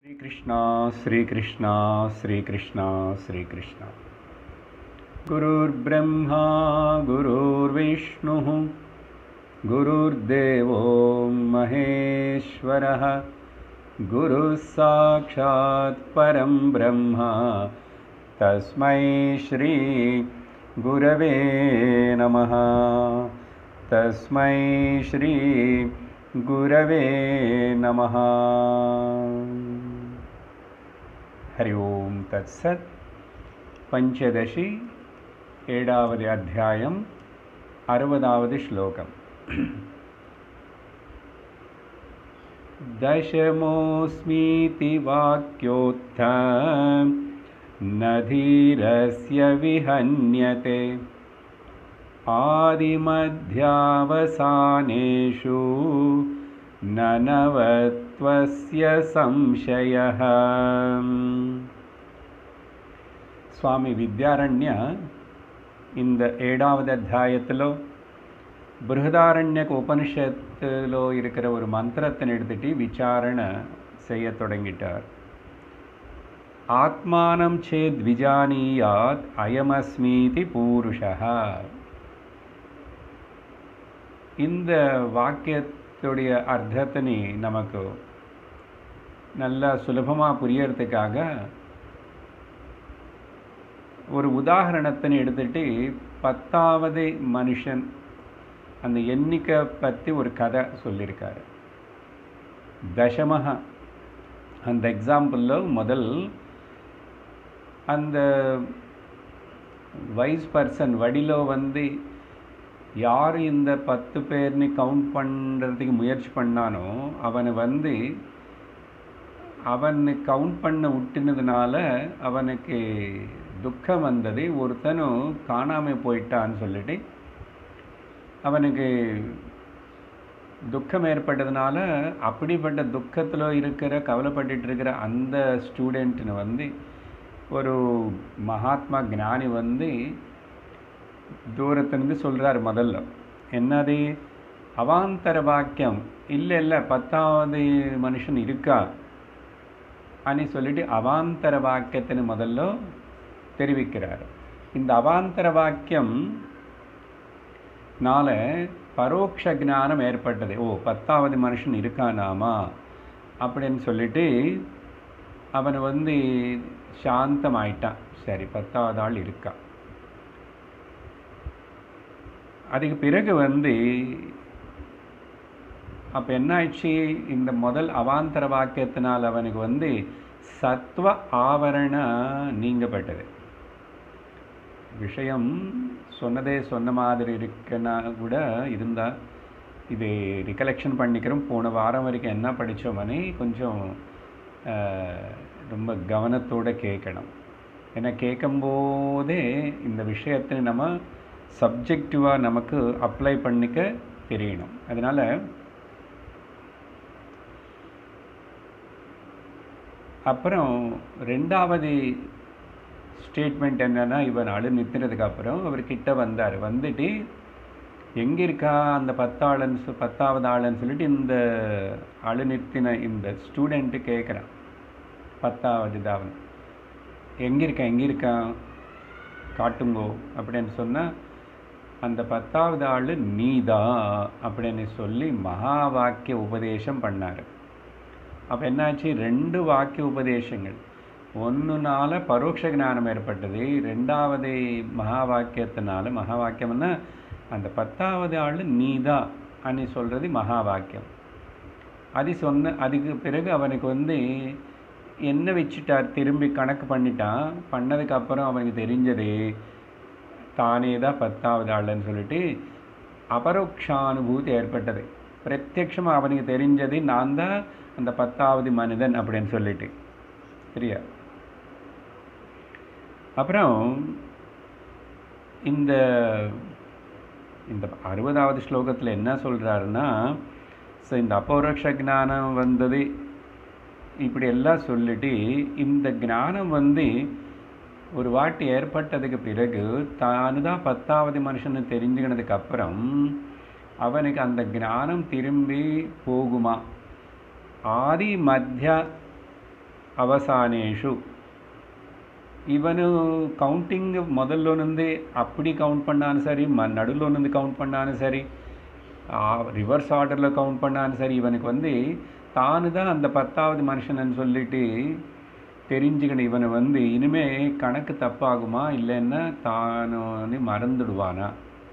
श्रीकृष्णा श्रीकृष्णा श्रीकृष्णा श्रीकृष्णा गुरुर्ब्रह्मा गुरुर्विष्णुः गुरुर्देवो महेश्वरः गुरुः साक्षात् परं ब्रह्म तस्मै श्रीगुरवे नमः तस्मै श्रीगुरवे नमः हरि ओं तत्सत् पञ्चदशि ఏడావది అధ్యాయం అరవదావది శ్లోకం दशमोऽस्मीति वाक्योत्थ न धीरस्य विहन्यते आदिमध्यावसानेषु न नवत्वस्य संशयः స్వామి విద్యారణ్య இந்த ஏழாவது அத்தியாயத்தில் பிருகதாரண்யක உபனிஷத்தில் இருக்கிற ஒரு மந்திரத்தை எடுத்துட்டு விசாரணை செய்ய தொடங்கிட்டார் ஆத்மானம் சேத் விஜானீயாத் அயமஸ்மீதி பூருஷா இந்த வாக்கியத்துடைய அர்த்தத்தினை நமக்கு நல்லா சுலபமாக புரியறதுக்காக ஒரு உதாரணத்தை எடுத்துட்டு பத்தாவது மனுஷன் அந்த எண்ணிக்கை பற்றி ஒரு கதை சொல்லியிருக்காரு தசமஹ அந்த எக்ஸாம்பிளில் முதல் அந்த வைஸ் பர்சன் வடிలో வந்து யார் இந்த பத்து பேர்னு கவுண்ட் பண்ணுறதுக்கு முயற்சி பண்ணானோ அவனை வந்து அவன் கவுண்ட் பண்ண விட்டுனதுனால அவனுக்கு துக்கம் வந்தது ஒருத்தனும் காணாமல் போயிட்டான்னு சொல்லிட்டு அவனுக்கு துக்கம் ஏற்பட்டதுனால அப்படிப்பட்ட துக்கத்தில் இருக்கிற கவலைப்பட்டுட்டு இருக்கிற அந்த ஸ்டூடெண்ட்னு வந்து ஒரு மகாத்மா ஞானி வந்து தூரத்துலேருந்து சொல்கிறார் முதல்ல என்னது அவாந்தர வாக்கியம் இல்லை இல்லை பத்தாவது மனுஷன் இருக்கா అని சொல்லிட்டு அவாந்தர வாக்கியத்தின் முதல்ல தெரிவிக்கிறார் இந்த அவாந்தர வாக்கியம் நால பரோட்ச ஞானம் ஏற்பட்டது ஓ பத்தாவது மனுஷன் இருக்கானாமா அப்படின்னு சொல்லிட்டு அவன் வந்து சாந்தமாயிட்டான் சரி பத்தாவது ஆள் இருக்கான் அதுக்கு பிறகு வந்து அப்போ என்ன ஆயிடுச்சு இந்த முதல் அவாந்தர வாக்கியத்தினால் அவனுக்கு வந்து சத்வ ஆவரண நீங்கப்பட்டது விஷயம் சொன்னதே சொன்ன மாதிரி இருக்குன்னா கூட இருந்தால் இது ரிகலெக்ஷன் பண்ணிக்கிறோம் போன வாரம் வரைக்கும் என்ன படித்தோமனே கொஞ்சம் ரொம்ப கவனத்தோடு கேட்கணும் ஏன்னா கேட்கும்போதே இந்த விஷயத்தை நம்ம சப்ஜெக்டிவாக நமக்கு அப்ளை பண்ணிக்க தெரியணும் அதனால் அப்புறம் ரெண்டாவது ஸ்டேட்மெண்ட் என்னென்னா இவன் அழு நிறுத்தினதுக்கு அப்புறம் அவர் கிட்ட வந்தார் வந்துட்டு எங்கே இருக்கா அந்த பத்தாளன்னு பத்தாவது ஆளுன்னு சொல்லிட்டு இந்த அழு நிறுத்தின இந்த ஸ்டூடெண்ட்டு கேட்குறான் பத்தாவது தாவன் எங்கே இருக்கான் எங்கே இருக்கான் காட்டுங்கோ அப்படின்னு சொன்னால் அந்த பத்தாவது ஆள் நீதான் அப்படின்னு சொல்லி மகா வாக்கிய உபதேசம் பண்ணார் அப்போ என்னாச்சு ரெண்டு வாக்கிய உபதேசங்கள் ஒன்றுனால பரோட்ச ஞானம் ஏற்பட்டது ரெண்டாவது மகா வாக்கியத்தினால மகா வாக்கியம்னா அந்த பத்தாவது ஆள் நீதா அனி சொல்கிறது மகா வாக்கியம் அது சொன்ன அதுக்கு பிறகு அவனுக்கு வந்து என்ன வச்சுட்டார் திரும்பி கணக்கு பண்ணிட்டான் பண்ணதுக்கப்புறம் அவனுக்கு தெரிஞ்சது தானே தான் பத்தாவது ஆளுன்னு சொல்லிட்டு அபரோக்ஷானுபூதி ஏற்பட்டது பிரத்யட்சமாக அவனுக்கு தெரிஞ்சது நான் தான் அந்த பத்தாவது மனிதன் அப்படின்னு சொல்லிட்டு சரியா அப்புறம் இந்த இந்த அறுபதாவது ஸ்லோகத்தில் என்ன சொல்கிறாருன்னா ஸோ இந்த அப்பௌரக்ஷ ஞானம் வந்தது இப்படி எல்லாம் சொல்லிட்டு இந்த ஞானம் வந்து ஒரு வாட்டி ஏற்பட்டதுக்கு பிறகு தானு தான் பத்தாவது மனுஷன்னு தெரிஞ்சுக்கினதுக்கு அப்புறம் அவனுக்கு அந்த ஞானம் திரும்பி போகுமா ஆதி மத்திய అవసానేషు ಇವನು ಕೌಂಟಿಂಗ್ ಮೊದಲೋನಿಂದ அப்படி கவுண்ட் பண்ணாலும் சரி ம நடுலோனிருந்து கவுண்ட் பண்ணாலும் சரி ரிவர்ஸ் ஆர்டரில் கவுண்ட் பண்ணாலும் சரி இவனுக்கு வந்து தானு தான் அந்த பத்தாவது மனுஷன்னு சொல்லிட்டு தெரிஞ்சுக்கணும் இவனை வந்து இனிமே கணக்கு தப்பாகுமா இல்லைன்னா தானு மறந்துடுவானா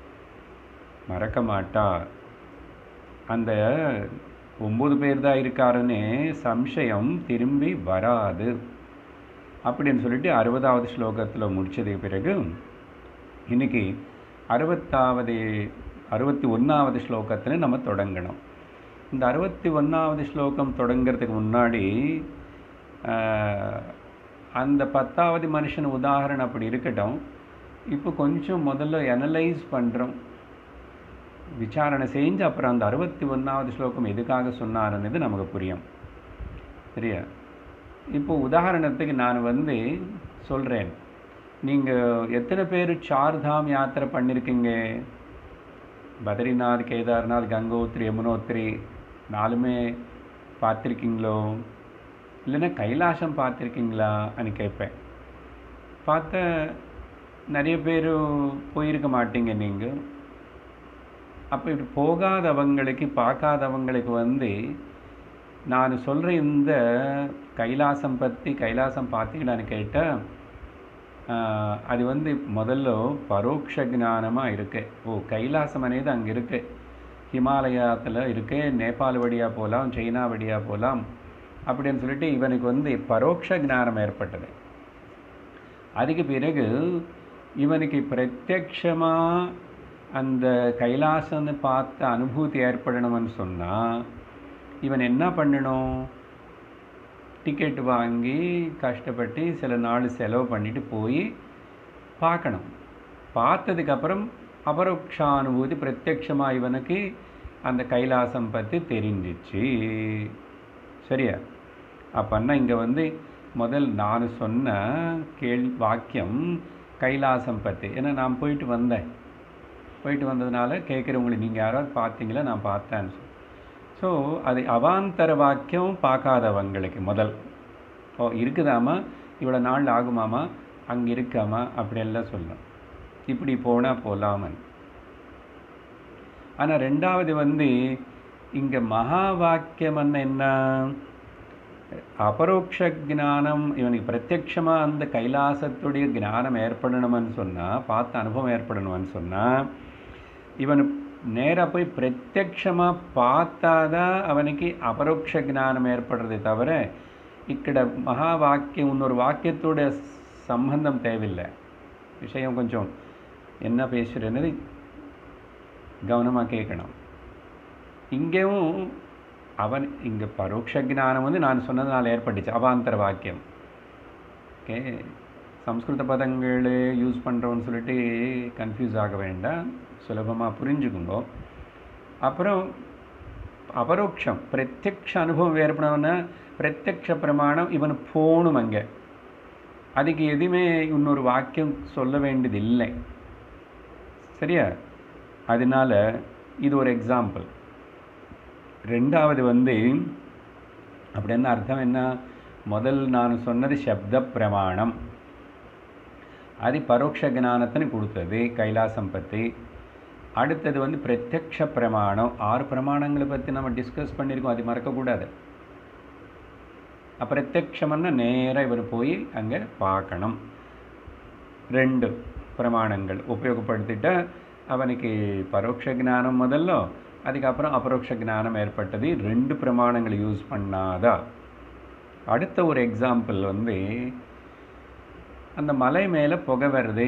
மறக்க மாட்டா அந்த ஒம்பது பேர் தான் இருக்காருன்னு சம்சயம் திரும்பி வராது அப்படின்னு சொல்லிட்டு அறுபதாவது ஸ்லோகத்தில் முடிச்சதுக்கு பிறகு இன்னைக்கு அறுபத்தாவது அறுபத்தி ஒன்றாவது ஸ்லோகத்தில் நம்ம தொடங்கணும் இந்த அறுபத்தி ஒன்றாவது ஸ்லோகம் தொடங்கிறதுக்கு முன்னாடி ஆஹ், அந்த பத்தாவது மனுஷன் உதாரணம் அப்படி இருக்கட்டும் இப்போ கொஞ்சம் முதல்ல அனலைஸ் பண்ணுறோம் விசாரணை செஞ்சு அப்புறம் அந்த அறுபத்தி ஒன்றாவது ஸ்லோகம் எதுக்காக சொன்னாருன்றது நமக்கு புரியும் சரியா இப்போ உதாரணத்துக்கு நான் வந்து சொல்கிறேன் நீங்கள் எத்தனை பேர் சார்தாம் யாத்திரை பண்ணியிருக்கீங்க பத்ரிநாத் கேதார்நாத் கங்கோத்ரி யமுனோத்ரி நாலுமே பார்த்துருக்கீங்களோ இல்லைன்னா கைலாசம் பார்த்துருக்கீங்களா అని கேட்பேன் பார்த்த நிறைய பேர் போயிருக்க மாட்டீங்க நீங்கள் அப்போ இப்படி போகாதவங்களுக்கு பார்க்காதவங்களுக்கு வந்து நான் சொல்கிற இந்த கைலாசம் பற்றி கைலாசம் பார்த்தீங்களான்னு கேட்டால் ஆஹ், அது வந்து முதல்ல பரோட்ச ஞானமாக இருக்கு ஓ கைலாசம் అనేది அங்கே இருக்கு ஹிமாலயத்தில் இருக்கு நேபாள் வழியாக போகலாம் சைனா வழியாக போகலாம் அப்படின்னு சொல்லிட்டு இவனுக்கு வந்து பரோட்ச ஞானம் ஏற்பட்டது அதுக்கு பிறகு இவனுக்கு பிரத்யக்ஷமாக அந்த கைலாசம்னு பார்த்த அனுபூதி ஏற்படணும்னு சொன்னால் இவன் என்ன பண்ணணும் டிக்கெட் வாங்கி கஷ்டப்பட்டு சில நாள் செலவு பண்ணிட்டு போய் பார்க்கணும் பார்த்ததுக்கப்புறம் அபரோக்ஷானுபூதி பிரத்யக்ஷமாக இவனுக்கு அந்த கைலாசம் பற்றி தெரிஞ்சிச்சு சரியா அப்பன்னா இங்கே வந்து முதல் நான் சொன்ன கேள் வாக்கியம் கைலாசம் பற்றி ஏன்னா நான் போயிட்டு வந்தேன் போயிட்டு வந்ததுனால கேட்குறவங்களை நீங்கள் யாராவது பார்த்தீங்களா நான் பார்த்தேன்னு சொல்லி ஸோ அது அவாந்தர வாக்கியம் பார்க்காதவங்களுக்கு முதல் ஓ இருக்குதாமா இவ்வளோ நாள் ஆகுமாமா அங்கே இருக்காமா அப்படியெல்லாம் சொல்லணும் இப்படி போனால் போகலாமன் ஆனால் ரெண்டாவது வந்து இங்கே மகா வாக்கியம் என்ன அபரோக்ஷ ஞானம் இவனுக்கு பிரத்யக்ஷமாக அந்த கைலாசத்துடைய ஞானம் ஏற்படணும்னு சொன்னால் பார்த்த அனுபவம் ஏற்படணும்னு சொன்னால் இவன் நேராக போய் பிரத்யக்ஷமாக பார்த்தாதான் அவனுக்கு அபரோக்ஷ ஞானம் ஏற்படுறதே தவிர ఇక్కడ మహా వాక్యం இன்னொரு வாக்கியத்தோட சம்பந்தம் தேவையில்லை விஷயம் கொஞ்சம் என்ன பேசுகிறேன்னு கவனமாக கேட்கணும் இங்கேயும் அவன் இங்கே பரோட்ச ஞானம் வந்து நான் சொன்னதுனால ஏற்பட்டுச்சு அவாந்தர வாக்கியம் ஓகே சம்ஸ்கிருத பதங்கள் யூஸ் பண்ணுறோன்னு சொல்லிட்டு கன்ஃபியூஸ் ஆக வேண்டாம் சுலபமாக புரிஞ்சுக்குங்கோ அப்புறம் அபரோக்ஷம் பிரத்யக்ஷ அனுபவம் ஏற்படணும்னா பிரத்யக்ஷ பிரமாணம் இவன் போகணும் அங்கே அதுக்கு எதுவுமே இன்னொரு வாக்கியம் சொல்ல வேண்டியது இல்லை சரியா அதனால இது ஒரு எக்ஸாம்பிள் ரெண்டாவது வந்து அப்படி என்ன அர்த்தம் என்ன முதல் நான் சொன்னது சப்த பிரமாணம் அது பரோட்ச ஞானத்தின்னு கொடுத்தது கைலாசம் பற்றி அடுத்தது வந்து பிரத்யக்ஷ பிரமாணம் ஆறு பிரமாணங்களை பற்றி நம்ம டிஸ்கஸ் பண்ணியிருக்கோம் அது மறக்கக்கூடாது அப்பிரத்யக்ஷம்னா நேராக இவர் போய் அங்கே பார்க்கணும் ரெண்டு பிரமாணங்கள் உபயோகப்படுத்திட்டு அவனுக்கு பரோட்ச ஞானம் முதல்ல அதுக்கப்புறம் அபரோக்ஷ ஞானம் ஏற்பட்டது ரெண்டு பிரமாணங்களை யூஸ் பண்ணாதா அடுத்த ஒரு எக்ஸாம்பிள் வந்து அந்த மலை மேலே புகை வருது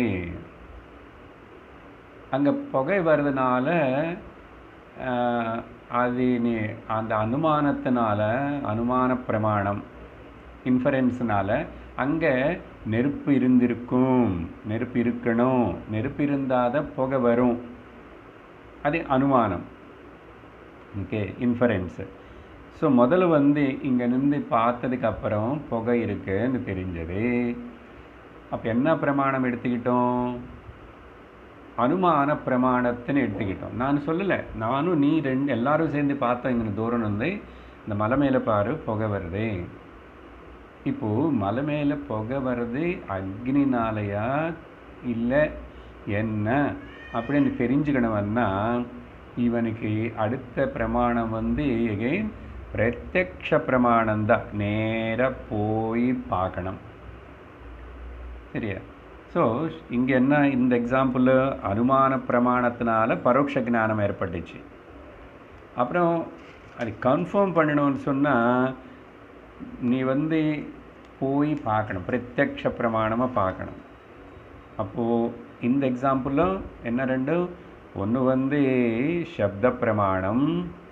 அங்கே புகை வர்றதுனால ஆஹ், அது நீ அந்த அனுமானத்தினால அனுமான பிரமாணம் இன்ஃபரன்ஸ்னால அங்கே நெருப்பு இருந்திருக்கும் நெருப்பு இருக்கணும் நெருப்பு இருந்தாத புகை வரும் அது அனுமானம் ஓகே இன்ஃபரன்ஸு ஸோ முதல்ல வந்து இங்கே நின்று பார்த்ததுக்கு அப்புறம் புகை இருக்குன்னு தெரிஞ்சது அப்போ என்ன பிரமாணம் எடுத்துக்கிட்டோம் அனுமான பிரமாணத்தின்னு எடுத்துக்கிட்டோம் நான் சொல்லலை நானும் நீ ரெண்டு எல்லாரும் சேர்ந்து பார்த்தோம் இங்கே தூரம் வந்து இந்த மலை மேலே பாரு புகை வருது இப்போது மலை மேலே புகை வர்றது அக்னினாலையா இல்லை என்ன அப்படின்னு தெரிஞ்சுக்கணும்னா இவனுக்கு அடுத்த பிரமாணம் வந்து எகைன் பிரத்யக்ஷ பிரமாணம் தான் நேராக போய் பார்க்கணும் சரியா ஸோ இங்கே என்ன இந்த எக்ஸாம்பிள் அனுமான பிரமாணத்தினால பரோட்ச ஞானம் ஏற்பட்டுச்சு அப்புறம் அது கன்ஃபார்ம் பண்ணணும்னு சொன்னால் நீ வந்து போய் பார்க்கணும் பிரத்யக்ஷ பிரமாணமாக பார்க்கணும் அப்போது இந்த எக்ஸாம்பிளும் என்ன ரெண்டு ஒன்று வந்து சப்த பிரமாணம்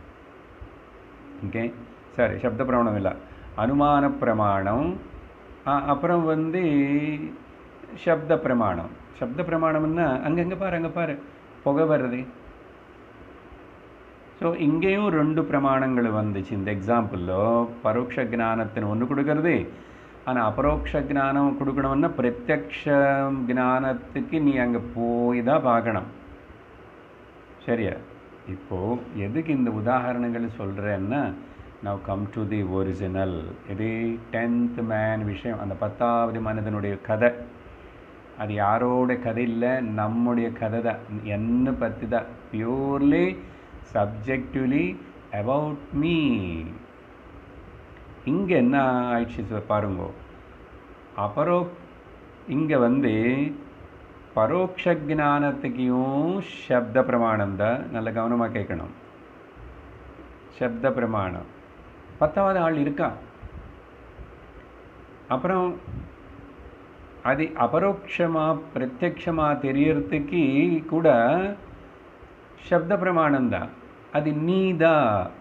ஓகே சரி சப்த பிரமாணம் இல்லை அனுமான பிரமாணம் அ- அப்புறம் வந்து சப்த பிரமாணம் சப்த பிரமாணம்னா அங்கங்கே பாரு அங்கே பாரு புகை வருது ஸோ இங்கேயும் ரெண்டு பிரமாணங்கள் வந்துச்சு இந்த எக்ஸாம்பிளில் பரோட்ச ஞானத்தின் ஒன்று கொடுக்கறது ஆனால் அபரோக்ஷ ஞானம் கொடுக்கணும்னா பிரத்யக்ஷ ஞானத்துக்கு நீ அங்கே போய் தான் பார்க்கணும் சரியா இப்போது எதுக்கு இந்த உதாரணங்கள் சொல்கிறேன்னா now come to the original இது டென்த் மேன் விஷயம் அந்த பத்தாவது மனிதனுடைய கதை அது யாரோட கதை இல்லை நம்முடைய கதை தான் என்ன பற்றி தான் பியூர்லி சப்ஜெக்டிவ்லி அபவுட் மீ இங்கே என்ன ஆயிடுச்சு சார் பாருங்க அபரோ இங்கே வந்து பரோட்ச ஞானத்துக்கும் சப்த பிரமாணம் தான் நல்ல கவனமாக கேட்கணும் சப்த பிரமாணம் பத்தாவது ஆள் இருக்கா அப்புறம் அது அபரோக்ஷமாக பிரத்யக்ஷமாக தெரியறதுக்கு கூட சப்த பிரமாணம் தான் அது நீதா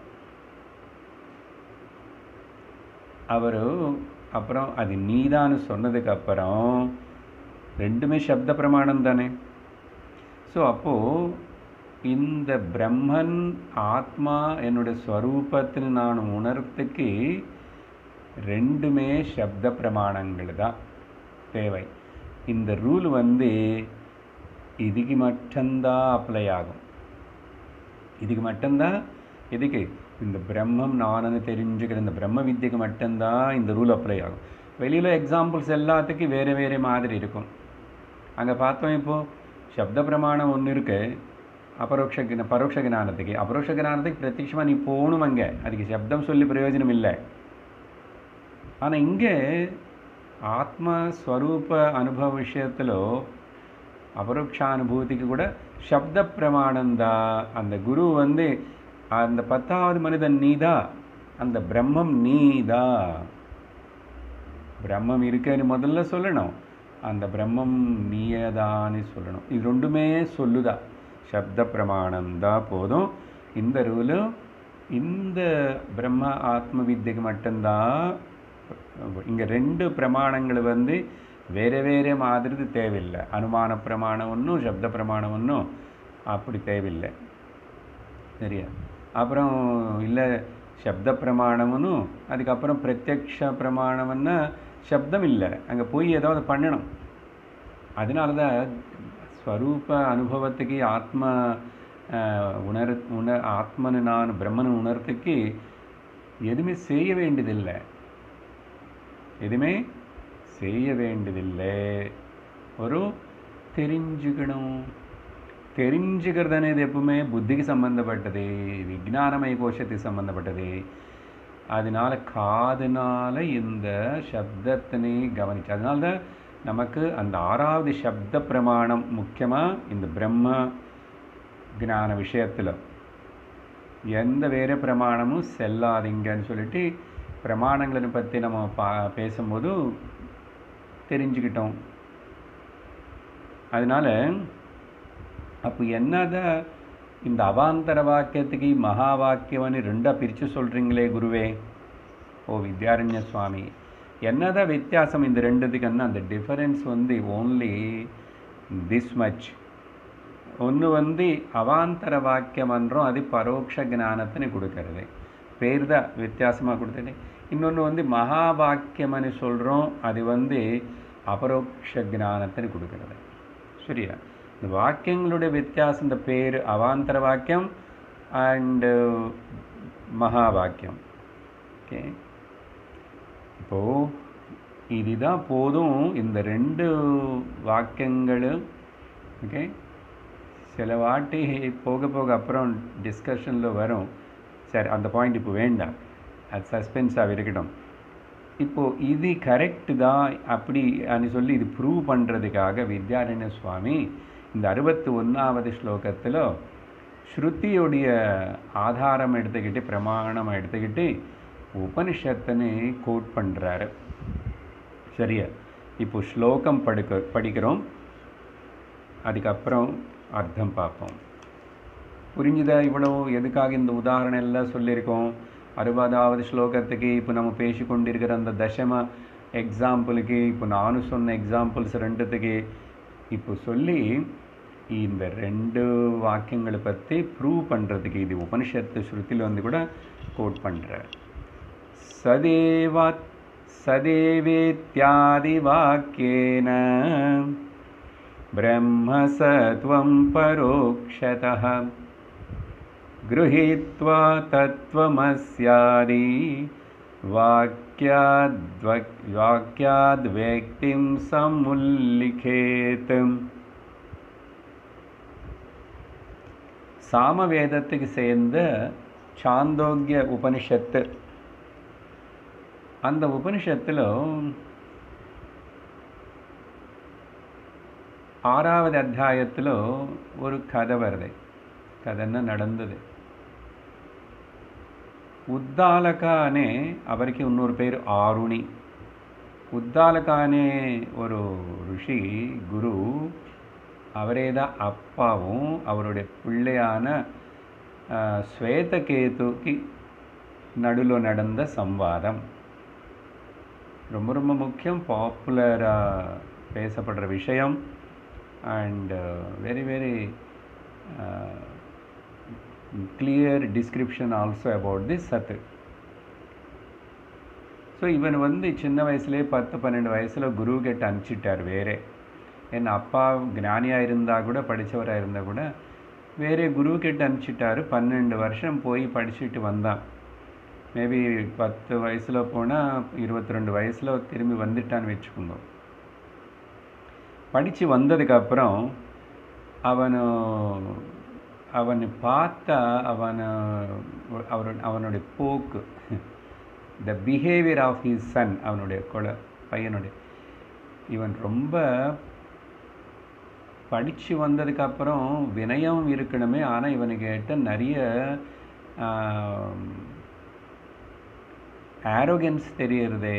அவர் அப்புறம் அது நீதான்னு சொன்னதுக்கு அப்புறம் ரெண்டுமே சப்த பிரமாணம் தானே ஸோ அப்போது இந்த பிரம்மன் ஆத்மா என்னோட ஸ்வரூபத்தில் நான் உணர்றதுக்கு ரெண்டுமே சப்த பிரமாணங்கள் தான் தேவை இந்த ரூல் வந்து இதுக்கு மட்டும்தான் அப்ளை ஆகும் இதுக்கு மட்டும்தான் எதுக்கு இந்த பிரம்மம் நானுன்னு தெரிஞ்சுக்கிற இந்த பிரம்ம வித்தியக்கு மட்டும்தான் இந்த ரூல் அப்ளை ஆகும் வெளியில் எக்ஸாம்பிள்ஸ் எல்லாத்துக்கும் வேறு வேறு மாதிரி இருக்கும் அங்கே பார்த்தோம் இப்போது சப்த பிரமாணம் ஒன்று இருக்கு அபரோக்ஷ கிண- பரோட்ச ஞானத்துக்கு அபரோக்ஷ ஞானத்துக்கு பிரத்யட்சமாக நீ போகணும் அங்கே அதுக்கு சப்தம் சொல்லி பிரயோஜனம் இல்லை ஆனால் இங்கே ஆத்மஸ்வரூப அனுபவ விஷயத்தில் அபரோக்ஷானுபூதிக்கு கூட சப்த பிரமாணந்தா அந்த குரு வந்து அந்த பத்தாவது மனிதன் நீதா அந்த பிரம்மம் நீதா பிரம்மம் இருக்குன்னு முதல்ல சொல்லணும் அந்த பிரம்மம் நீயதான்னு சொல்லணும் இது ரெண்டுமே சொல்லுதா சப்த பிரமாணம் தான் போதும் இந்த ரூலும் இந்த பிரம்ம ஆத்ம வித்தியக்கு மட்டும்தான் இங்கே ரெண்டு பிரமாணங்கள் வந்து வேறு வேறு மாதிரி தேவையில்லை அனுமான பிரமாணம் ஒன்றும் சப்த பிரமாணம் ஒன்றும் அப்படி தேவையில்லை சரியா அப்புறம் இல்லை சப்த பிரமாணம்னு அதுக்கப்புறம் பிரத்யக்ஷ பிரமாணம்னா சப்தம் இல்லை அங்கே போய் ஏதாவது பண்ணணும் அதனால தான் ஸ்வரூப அனுபவத்துக்கு ஆத்ம அஹ், உணர் உண ஆத்மனு நான் பிரம்மனை உணர்த்துக்கு எதுவுமே செய்ய வேண்டியதில்லை எதுவுமே செய்ய வேண்டியதில்லை ஒரு தெரிஞ்சுக்கணும் தெரிஞ்சுக்கிறது అనేది எப்பவுமே புத்திக்கு சம்பந்தப்பட்டது விஜானமய கோஷத்துக்கு சம்பந்தப்பட்டது அதனால காதுனால இந்த சப்தத்தினை கவனிச்சு அதனால தான் நமக்கு அந்த ஆறாவது சப்த பிரமாணம் முக்கியமாக இந்த பிரம்ம ஞான விஷயத்தில் எந்த வேறு பிரமாணமும் செல்லாதீங்கன்னு சொல்லிட்டு பிரமாணங்களை பற்றி நம்ம பா பேசும்போது தெரிஞ்சுக்கிட்டோம் அதனால அப்போ என்னதான் இந்த அவாந்தர வாக்கியத்துக்கு மகா வாக்கியம்னு ரெண்டாக பிரித்து சொல்கிறீங்களே குருவே ஓ வித்யாரண்ய சுவாமி என்னதான் வித்தியாசம் இந்த ரெண்டுத்துக்குன்னா அந்த டிஃபரன்ஸ் வந்து ஓன்லி திஸ் மச் ஒன்று வந்து அவாந்தர வாக்கியம் என்றும் அது பரோட்ச ஞானத்தினை கொடுக்கறது பேர் தான் வித்தியாசமாக கொடுத்துட்டு இன்னொன்று வந்து மகா வாக்கியம்னு சொல்கிறோம் அது வந்து அபரோக்ஷ ஞானத்தினை கொடுக்கறது சரியா இந்த வாக்கியங்களுடைய வித்தியாசம் இந்த பேர் அவாந்தர வாக்கியம் அண்டு மகா வாக்கியம் ஓகே இப்போது இதுதான் போதும் இந்த ரெண்டு வாக்கியங்களும் ஓகே சில வாட்டி போக போக அப்புறம் டிஸ்கஷனில் வரும் சரி அந்த பாயிண்ட் இப்போ வேண்டாம் அது சஸ்பென்ஸாக இருக்கட்டும் இப்போது இது கரெக்டு தான் அப்படி అని சொல்லி இது ப்ரூவ் பண்ணுறதுக்காக வித்யாரண்ய சுவாமி இந்த அறுபத்தி ஒன்றாவது ஸ்லோகத்தில் ஸ்ருதியுடைய ஆதாரம் எடுத்துக்கிட்டு பிரமாணம் எடுத்துக்கிட்டு உபனிஷத்துன்னு கோட் பண்ணுறாரு சரியா இப்போ ஸ்லோகம் படுக்க படிக்கிறோம் அதுக்கப்புறம் அர்த்தம் பார்ப்போம் புரிஞ்சுதா இவ்வளோ எதுக்காக இந்த உதாரணம் எல்லாம் சொல்லியிருக்கோம் அறுபதாவது ஸ்லோகத்துக்கு இப்போ நம்ம பேசி கொண்டிருக்கிற அந்த தசம எக்ஸாம்பிளுக்கு இப்போ நானும் சொன்ன எக்ஸாம்பிள்ஸ் ரெண்டுத்துக்கு இப்போ சொல்லி இந்த ரெண்டு வாக்கியங்களை பற்றி ப்ரூவ் பண்ணுறதுக்கு இது உபனிஷத்து ஸ்ருதியில் வந்து கூட கோட் பண்ணுறார் சதேவா சதேவேத்யாதிவாக்கியேன ब्रह्मसत्वं परोक्षतः गृहीत्वा तत्त्वमस्यादि वाक्याद्व वाक्याद्व्यक्तिं समुल्लिखेत् சாமவேதத்துக்கு சேர்ந்த சாந்தோக்கிய உபனிஷத்து அந்த உபனிஷத்தில் ஆறாவது அத்தியாயத்தில் ஒரு கதை வருது கதைன்னா நடந்தது ఉద్దాలక అనే அவருக்கு இன்னொரு பேர் ஆருணி உத்தாலக அనే ஒரு ருஷி குரு அவரே தான் அப்பாவும் அவருடைய பிள்ளையான ஸ்வேதகேதுக்கு நடுவில் நடந்த சம்வாதம் ரொம்ப ரொம்ப முக்கியம் பாப்புலராக பேசப்படுற விஷயம் and very very clear description also about the சத்து ஸோ இவன் வந்து சின்ன வயசுலேயே பத்து பன்னெண்டு வயசில் குரு கிட்ட அனுப்பிச்சிட்டார் வேறே என் அப்பா ஞானியாக இருந்தால் கூட படித்தவராக இருந்தால் கூட வேறே குரு கிட்ட அனுப்பிச்சிட்டாரு பன்னெண்டு வருஷம் போய் படிச்சுட்டு வந்தான் மேபி பத்து வயசில் போனால் இருபத்தி ரெண்டு வயசில் திரும்பி வந்துட்டான்னு வச்சுக்கோங்க படித்து வந்ததுக்கப்புறம் அவனு அவனை பார்த்தா அவனை அவரு அவனுடைய போக்கு the behaviour of his son அவனுடைய கொல பையனுடைய இவன் ரொம்ப படித்து வந்ததுக்கப்புறம் வினயம் இருக்கணுமே ஆனால் இவனுக்கிட்ட நிறைய ஆரோகன்ஸ் தெரியறதே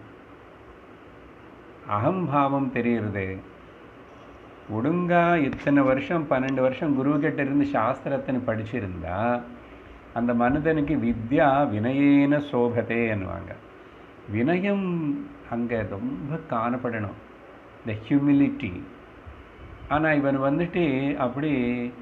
அகம்பாவம் தெரியறது ஒழுங்கா இத்தனை வருஷம் பன்னெண்டு வருஷம் குருக்கிட்ட இருந்து சாஸ்திரத்தின்னு படிச்சிருந்தா அந்த மனிதனுக்கு வித்யா வினயேன சோபதே என்னுவாங்க வினயம் அங்கே ரொம்ப காணப்படணும் இந்த ஹியூமிலிட்டி ஆனால் இவன் வந்துட்டு அப்படி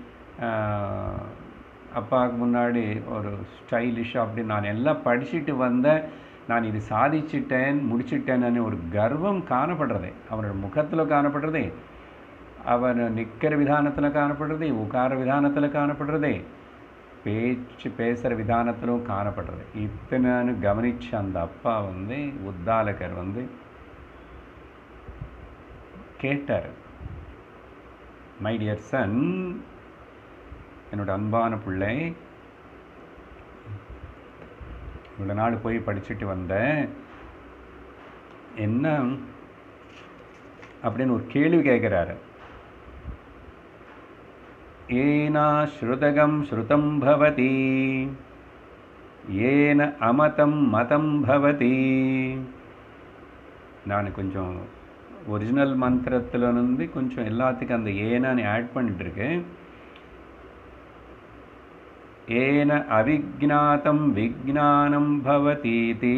அப்பாவுக்கு முன்னாடி ஒரு ஸ்டைலிஷாக அப்படி நான் எல்லாம் படிச்சுட்டு வந்தேன் நான் இது சாதிச்சிட்டேன் முடிச்சிட்டேன்னு ஒரு கர்வம் காணப்படுறது அவனோட முகத்தில் காணப்படுறதே அவன் நிற்கிற விதானத்தில் காணப்படுறது உட்கார விதானத்தில் காணப்படுறதே பேச்சு பேசுகிற விதானத்திலும் காணப்படுறது இத்தனைன்னு கவனிச்ச அந்த அப்பா வந்து உத்தாலகர் வந்து கேட்டார் மை டியர் சன் என்னோட அன்பான பிள்ளை இவ்வளோ நாள் போய் படிச்சுட்டு வந்தேன் என்ன அப்படின்னு ஒரு கேள்வி கேட்குறாரு ஏனா ஸ்ருதகம் ஸ்ருதம் பவதி ஏன அமதம் மதம் பவதி நான் கொஞ்சம் ஒரிஜினல் மந்திரத்தில் இருந்து கொஞ்சம் எல்லாத்துக்கும் அந்த ஏனான்னு ஆட் பண்ணிட்டுருக்கேன் ஏன அவிஜாத்தம் விஜானம் பவதீதி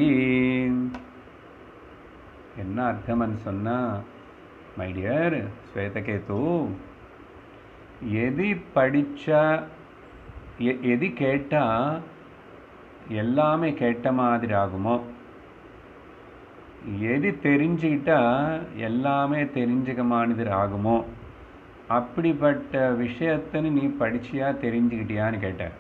என்ன அர்த்தம்னு சொன்னால் மை டியர் ஸ்வேதகேது எது படித்தா எ- எது கேட்டால் எல்லாமே கேட்ட மாதிரி ஆகுமோ எது தெரிஞ்சுக்கிட்டா எல்லாமே தெரிஞ்சுக்க மாதிரி ஆகுமோ அப்படிப்பட்ட விஷயத்தன்னு நீ படிச்சியா தெரிஞ்சுக்கிட்டியான்னு கேட்ட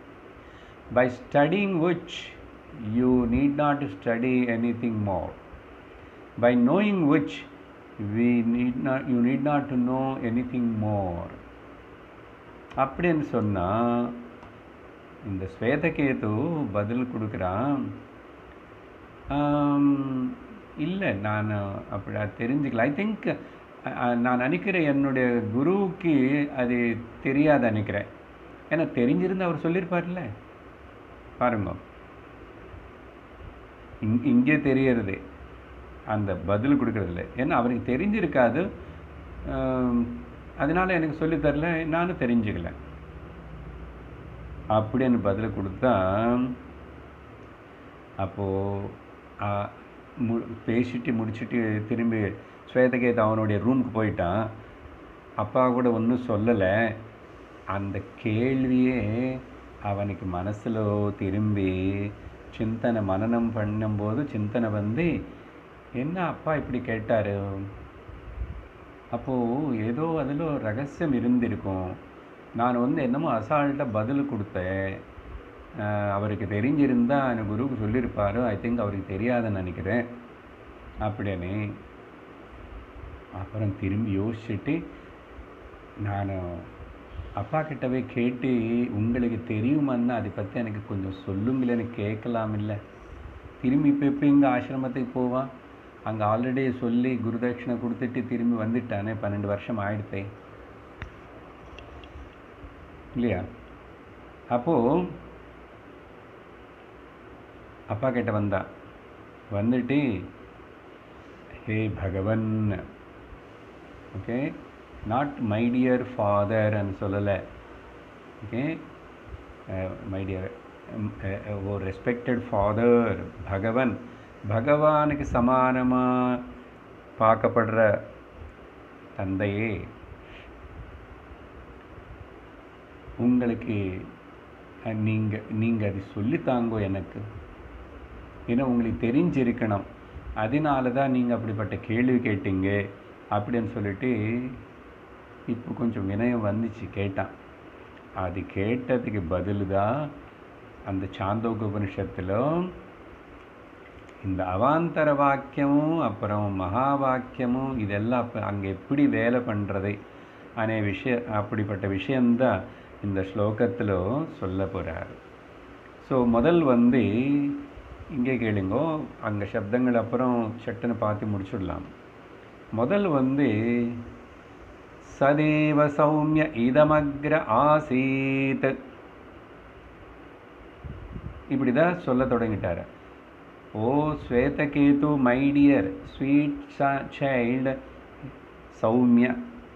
by studying which you need not to study anything more by knowing which we need not you need not to know anything more அப்படின்னு சொன்னால் இந்த ஸ்வேதகேது பதில் கொடுக்குறான் இல்லை நான் அப்படி அது தெரிஞ்சுக்கல ஐ திங்க் நான் நினைக்கிறேன் என்னுடைய குருவுக்கு அது தெரியாது நினைக்கிறேன் ஏன்னா தெரிஞ்சிருந்து அவர் சொல்லியிருப்பார்ல பாருங்க இங் இங்கே தெரியறது அந்த பதில் கொடுக்கறதில்ல ஏன்னா அவருக்கு தெரிஞ்சிருக்காது ஆம், அதனால எனக்கு சொல்லித் தரல நானும் தெரிஞ்சுக்கல அப்படின்னு பதில் கொடுத்தா அப்போது மு பேசிட்டு முடிச்சுட்டு திரும்பி ஸ்வேதகேத் அவனுடைய ரூமுக்கு போயிட்டான் அப்பா கூட ஒன்றும் சொல்லலை அந்த கேள்வியே அவனுக்கு மனசில் திரும்பி சிந்தனை மனனம் பண்ணும்போது சிந்தனை வந்து என்ன அப்பா இப்படி கேட்டார் அப்போது ஏதோ அதில் ஒரு ரகசியம் இருந்திருக்கும் நான் வந்து என்னமோ அசால்ட்டாக பதில் கொடுத்தேன் ஆஹ் அவருக்கு தெரிஞ்சிருந்தா எனக்கு குருவுக்கு சொல்லியிருப்பாரு ஐ திங்க் அவருக்கு தெரியாதுன்னு நினைக்கிறேன் அப்படின்னு அப்புறம் திரும்பி யோசிச்சுட்டு நான் அப்பா கிட்டவே கேட்டு உங்களுக்கு தெரியுமான்னு அதை பற்றி எனக்கு கொஞ்சம் சொல்லுங்களேன்னு கேட்கலாம் இல்லை திரும்பி இப்போ இப்போ இங்கே ஆசிரமத்துக்கு போவான் அங்கே ஆல்ரெடி சொல்லி குருதட்சிணை கொடுத்துட்டு திரும்பி வந்துட்டானே பன்னெண்டு வருஷம் ஆயிடுத்தே இல்லையா அப்போது அப்பா கிட்ட வந்தா வந்துட்டு hey Bhagavan okay not my dear ஃபாதர்ன்னு சொல்லலை okay my dear oh respected father Bhagavan பகவானுக்கு சமானமாக பார்க்கப்படுற தந்தையே உங்களுக்கு நீங்கள் நீங்கள் அது சொல்லித்தாங்கோ எனக்கு ஏன்னா உங்களுக்கு தெரிஞ்சிருக்கணும் அதனால தான் நீங்கள் அப்படிப்பட்ட கேள்வி கேட்டீங்க அப்படின்னு சொல்லிட்டு இப்போ கொஞ்சம் வினயம் வந்துச்சு கேட்டான் அது கேட்டதுக்கு பதில் தான் அந்த சாந்தோக உபனிஷத்தில் இந்த அவாந்தர வாக்கியமும் அப்புறம் மகா வாக்கியமும் இதெல்லாம் அப்போ அங்கே எப்படி வேலை பண்ணுறது அనే விஷய அப்படிப்பட்ட விஷயந்தான் இந்த ஸ்லோகத்தில் சொல்ல போகிறார் ஸோ முதல் வந்து இங்கே கேளுங்கோ அங்கே சப்தங்கள் அப்புறம் சட்டுன்னு பார்த்து முடிச்சுடலாம் முதல் வந்து சதேவ சௌமிய இதமக்ர ஆசீத் இப்படி தான் சொல்ல தொடங்கிட்டார் oh Shvetaketu my dear sweet child சௌமிய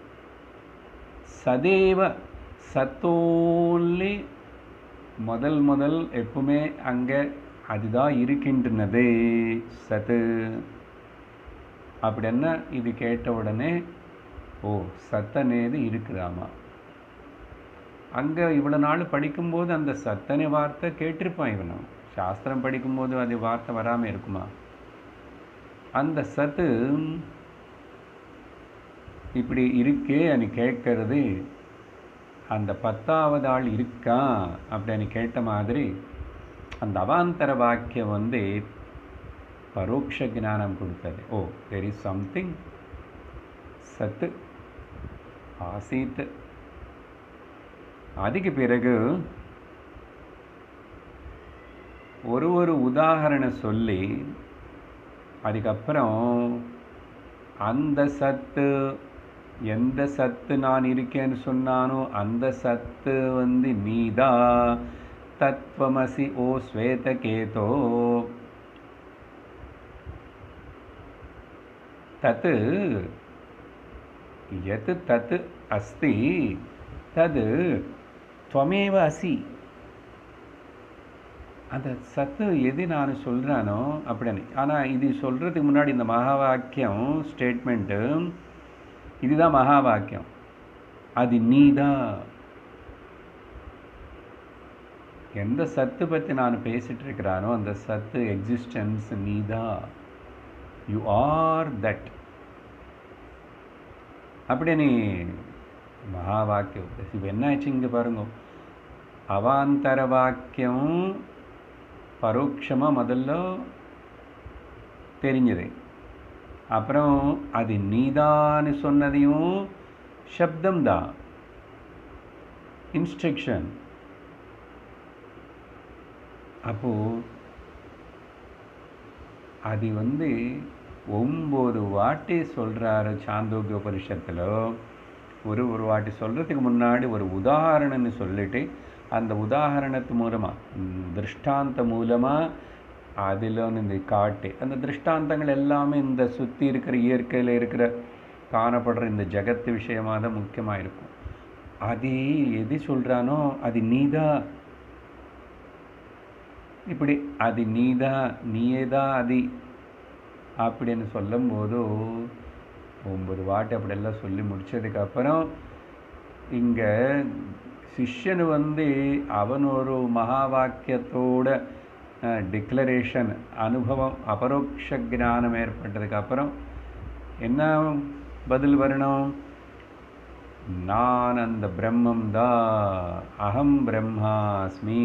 சதேவ சத்தோன்லி முதல் முதல் எப்பவுமே அங்கே அதுதான் இருக்கின்றனது சத்து அப்படின்னா இது கேட்ட உடனே ஓ சத்தனேது இருக்குதாமா அங்கே இவ்வளோ நாள் படிக்கும்போது அந்த சத்தனை வார்த்தை கேட்டிருப்பான் இவனும் சாஸ்திரம் படிக்கும்போது அது வார்த்தை வராமல் இருக்குமா அந்த சத்து இப்படி இருக்கே அனு கேட்கறது அந்த பத்தாவது ஆள் இருக்கான் அப்படின்னு கேட்ட மாதிரி அந்த அவாந்தர வாக்கியம் வந்து பரோட்ச ஞானம் கொடுத்தது ஓ தெர் இஸ் சம்திங் சத்து ஆசீத் அதுக்கு பிறகு ஒரு ஒரு உதாகரணம் சொல்லி அதுக்கப்புறம் அந்த சத்து எந்த சத்து நான் இருக்கேன்னு சொன்னானோ அந்த சத்து வந்து நீதா தத்வமசி ஓ ஸ்வேதகேதோ தத் यत् तत् अस्ति तद् त्वमेव असि அந்த சத்து எது நான் சொல்கிறானோ அப்படின்னு ஆனால் இது சொல்கிறதுக்கு முன்னாடி இந்த மகா வாக்கியம் ஸ்டேட்மெண்ட்டு இதுதான் மகா வாக்கியம் அது நீதான் எந்த சத்து பற்றி நான் பேசிட்டு இருக்கிறானோ அந்த சத்து எக்ஸிஸ்டன்ஸ் நீதான் யூ ஆர் தட் அப்படின்னு மகா வாக்கியம் இப்போ என்ன ஆச்சு இங்கே பாருங்க அவாந்தர வாக்கியம் பரோட்சமாக முதல்ல தெரிஞ்சது அப்புறம் அது நீதான்னு சொன்னதையும் சப்தம்தான் இன்ஸ்ட்ரக்ஷன் அப்போது அது வந்து ஒம்பது வாட்டி சொல்கிறாரு சாந்தோக்கிய உபனிஷத்தில் ஒரு ஒரு வாட்டி சொல்கிறதுக்கு முன்னாடி ஒரு உதாரணம்னு சொல்லிட்டு அந்த உதாரணத்து மூலமாக திருஷ்டாந்த மூலமாக அதில் இந்த காட்டு அந்த திருஷ்டாந்தங்கள் எல்லாமே இந்த சுற்றி இருக்கிற இயற்கையில் இருக்கிற காணப்படுற இந்த ஜகத்து விஷயமாக தான் முக்கியமாக இருக்கும் அது எது சொல்கிறானோ அது நீதான் இப்படி அது நீதான் நீயே தான் அது அப்படின்னு சொல்லும்போது ஒன்பது வாட்டி அப்படியெல்லாம் சொல்லி முடிச்சதுக்கப்புறம் இங்கே சிஷ்யனு வந்து அவன் ஒரு மகா வாக்கியத்தோட டிக்ளரேஷன் அனுபவம் அபரோக்ஷ ஞானம் ஏற்பட்டதுக்கப்புறம் என்ன பதில் வரணும் நான் அந்த பிரம்மம் தான் அகம் பிரம்மாஸ்மி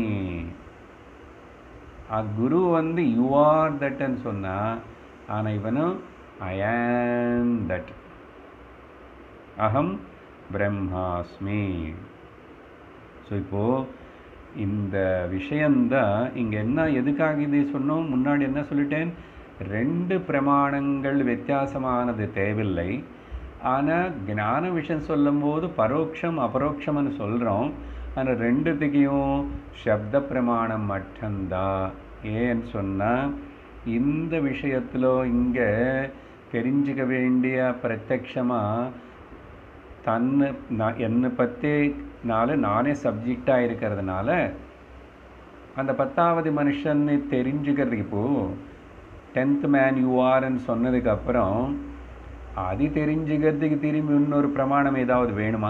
ಆ ಗುರು வந்து யூ ஆர் தட்ன்னு சொன்னா ஆனால் இவனும் ஐ ஆம் தட் அகம் பிரம்மாஸ்மி ஸோ இப்போது இந்த விஷயந்தான் இங்கே என்ன எதுக்காக இது சொன்னோம் முன்னாடி என்ன சொல்லிட்டேன் ரெண்டு பிரமாணங்கள் வித்தியாசமானது தேவையில்லை ஆனால் ஞான விஷயம் சொல்லும்போது பரோட்சம் அபரோக்ஷம்னு சொல்கிறோம் ஆனால் ரெண்டுத்துக்கையும் சப்த பிரமாணம் மட்டும்தான் ஏன்னு சொன்னால் இந்த விஷயத்தில் இங்கே தெரிஞ்சுக்க வேண்டிய பிரத்யக்ஷமாக தன்னை நான் என்னை பற்றினால நானே சப்ஜெக்டாக இருக்கிறதுனால அந்த பத்தாவது மனுஷன்னு தெரிஞ்சுக்கிறதுக்கு இப்போது டென்த் மேன் யூஆர்ன்னு சொன்னதுக்கப்புறம் அது தெரிஞ்சுக்கிறதுக்கு திரும்பி இன்னொரு பிரமாணம் ஏதாவது வேணுமா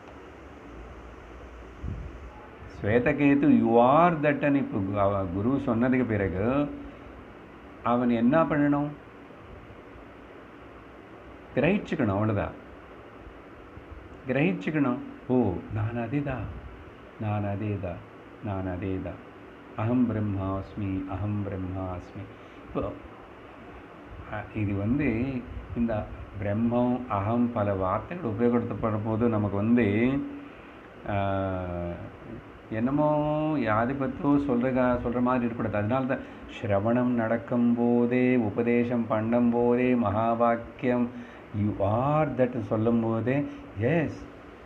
ஸ்வேதகேது யூ ஆர் தட்டன் இப்போ அவ- குரு சொன்னதுக்கு பிறகு அவன் என்ன பண்ணணும் கிரகிச்சுக்கணும் அவ்வளோதான் கிரகிச்சுக்கணும் ஓ நான் அதேதான் நான் அதேதான் நான் அதேதான் அகம் பிரம்மாஸ்மி அகம் பிரம்மாஸ்மி இப்போ அஹ், இது வந்து இந்த பிரம்மம் அகம் பல வார்த்தைகள் உபயோகப்படுத்தப்படும் போது நமக்கு வந்து ஆஹ், என்னமோ யாரை பற்றோ சொல்கிற சொல்கிற மாதிரி இருக்கக்கூடாது அதனால தான் ஸ்ரவணம் நடக்கும்போதே உபதேசம் பண்ணும்போதே மகா வாக்கியம் யூ ஆர் தட் சொல்லும் போதே எஸ்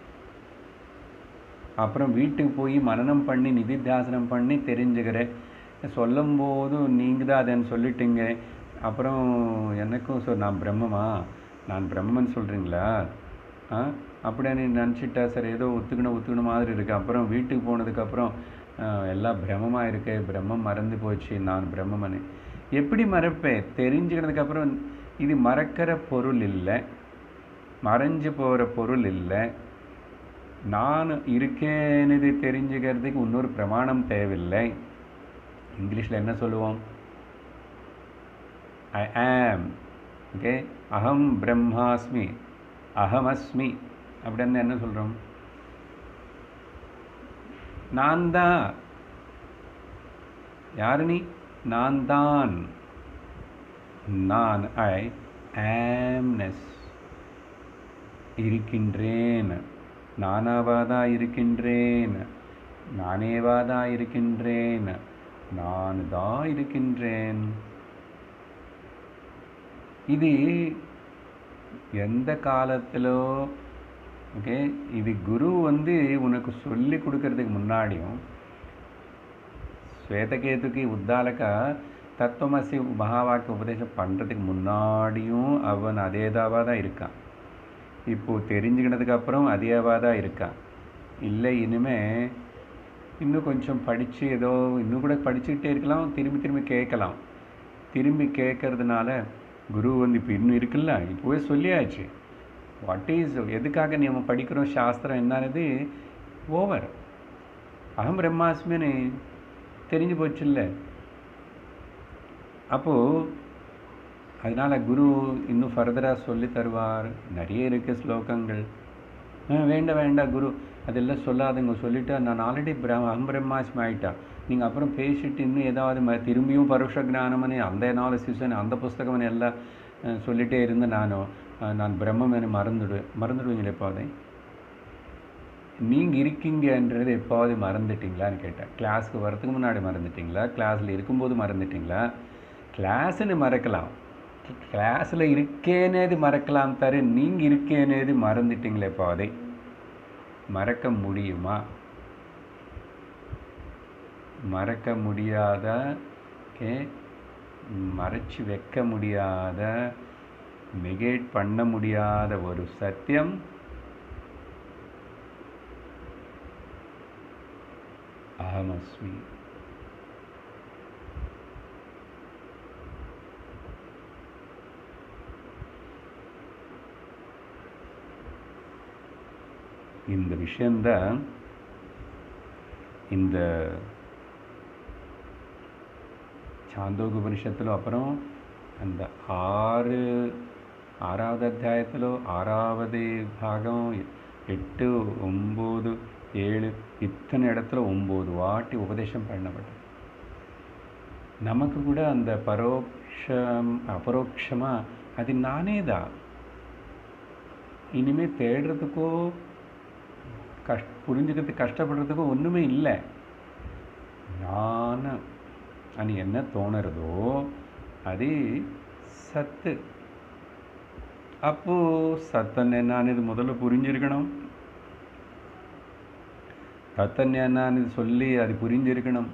அப்புறம் வீட்டுக்கு போய் மனனம் பண்ணி நிதித்தியாசனம் பண்ணி தெரிஞ்சுக்கிறேன் சொல்லும்போது நீங்கள் தான் அதன்னு சொல்லிட்டீங்க அப்புறம் எனக்கும் சொல் நான் பிரம்மமா நான் பிரம்மன் சொல்கிறீங்களா ஆ அப்படின்னு நினச்சிட்டா சார் ஏதோ ஒத்துக்கணும் ஒத்துக்கணும் மாதிரி இருக்குது அப்புறம் வீட்டுக்கு போனதுக்கப்புறம் எல்லாம் பிரம்மமாக இருக்கு பிரம்மம் மறந்து போச்சு நான் பிரம்மமனு எப்படி மறப்பேன் தெரிஞ்சுக்கினதுக்கப்புறம் இது மறக்கிற பொருள் இல்லை மறைஞ்சு போகிற பொருள் இல்லை நான் இருக்கேன்னு தெரிஞ்சுக்கிறதுக்கு இன்னொரு பிரமாணம் தேவையில்லை இங்கிலீஷில் என்ன சொல்லுவோம் ஐ ஆம் ஓகே அகம் பிரம்மாஸ்மி அகமஸ்மி அப்படின்னு என்ன சொல்கிறோம் நான் தான் யாரு நீ நான் தான் நான் ஐ ஆம்னஸ் இருக்கின்றேன் நானாவாதா இருக்கின்றேன் நானேவாதா இருக்கின்றேன் நான் தான் இருக்கின்றேன் இது எந்த காலத்திலோ ஓகே இது குரு வந்து உனக்கு சொல்லி கொடுக்கறதுக்கு முன்னாடியும் ஸ்வேதகேதுக்கு உத்தாலக்கா தத்துவமசி மகாவாக்கிய உபதேசம் பண்ணுறதுக்கு முன்னாடியும் அவன் அதேதாவாக தான் இருக்கான் இப்போது தெரிஞ்சுக்கினதுக்கு அப்புறம் அதேவாக தான் இருக்கான் இல்லை இனிமே இன்னும் கொஞ்சம் படித்து ஏதோ இன்னும் கூட படிச்சுக்கிட்டே இருக்கலாம் திரும்பி திரும்பி கேட்கலாம் திரும்பி கேட்கறதுனால குரு வந்து இப்போ இன்னும் இருக்குல்ல இப்போவே சொல்லியாச்சு வாட் இஸ் எதுக்காக நம்ம படிக்கிறோம் சாஸ்திரம் என்னது ஓவர் அகம் பிரம்மாஸ்மின்னு தெரிஞ்சு போச்சுல்ல அப்போது அதனால் குரு இன்னும் ஃபர்தராக சொல்லி தருவார் நிறைய இருக்குது ஸ்லோகங்கள் ஆ, வேண்டாம் வேண்டாம் குரு அதெல்லாம் சொல்லாதுங்க சொல்லிட்டா நான் ஆல்ரெடி பிரம் அகம் பிரம்மாஸ்மி ஆயிட்டா நீங்கள் அப்புறம் பேசிட்டு இன்னும் ஏதாவது ம- திரும்பியும் பரோஷ ஞானமனு அந்த அனாலிசிஸ்னு அந்த புஸ்தகம்னு எல்லாம் அஹ், சொல்லிட்டே இருந்து நானும் அஹ், நான் பிரம்மன்னு மறந்துடுவேன் மறந்துடுவீங்களே எப்போதே நீங்கள் இருக்கீங்கன்றது எப்போது மறந்துட்டீங்களான்னு கேட்டேன் கிளாஸ்க்கு வரதுக்கு முன்னாடி மறந்துட்டீங்களா கிளாஸில் இருக்கும்போது மறந்துட்டீங்களா கிளாஸ்ன்னு மறக்கலாம் கிளாஸில் இருக்கேனேது மறக்கலாம் தரு நீங்கள் இருக்கேனேது மறந்துட்டீங்களே எப்போதே மறக்க முடியுமா மறக்க முடியாத ஓகே மறைச்சு வைக்க முடியாத நெகேட் பண்ண முடியாத ஒரு சத்தியம் அகமஸ்மி இந்த விஷயந்தான் இந்த சாந்தோக அப்புறம் அந்த ஆறு ஆறாவது அத்தியாயத்தில் ஆறாவது பாகம் எட்டு ஒம்பது ஏழு இத்தனை இடத்துல ஒம்பது வாட்டி உபதேசம் பண்ணப்பட்டது நமக்கு கூட அந்த பரோட்சம் அபரோக்ஷமாக அது நானே தான் இனிமேல் தேடுறதுக்கோ கஷ் புரிஞ்சுக்கிறதுக்கு கஷ்டப்படுறதுக்கோ ஒன்றுமே இல்லை நான் అని என்ன தோணுறதோ அது சத்து அப்போ சத்தன் என்னன்னு முதல்ல புரிஞ்சிருக்கணும் சத்தன் என்னன்னு சொல்லி அது புரிஞ்சிருக்கணும்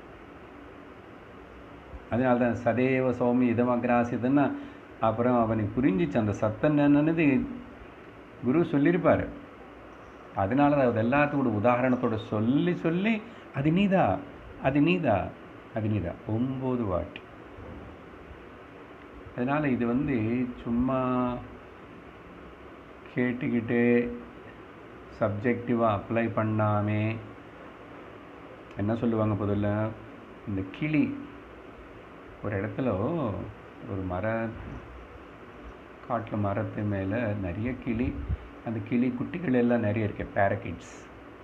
அதனால தான் சதேவ சௌமி இதமக்ராசிதுன்னா அப்புறம் அவனுக்கு புரிஞ்சிச்சு அந்த சத்தன் என்னன்னு குரு சொல்லியிருப்பார் அதனால தான் அது எல்லாத்தோட உதாரணத்தோட சொல்லி சொல்லி அது நீதா அது நீதா அது நீதா ஒம்பது வாட்டி அதனால் இது வந்து சும்மா கேட்டுக்கிட்டே சப்ஜெக்டிவாக அப்ளை பண்ணாமே என்ன சொல்லுவாங்க முதல்ல இந்த கிளி ஒரு இடத்துல ஒரு மர காட்டில் மரத்து மேலே நிறைய கிளி அந்த கிளி குட்டிகள் எல்லாம் நிறைய இருக்கு பேரக்கிட்ஸ்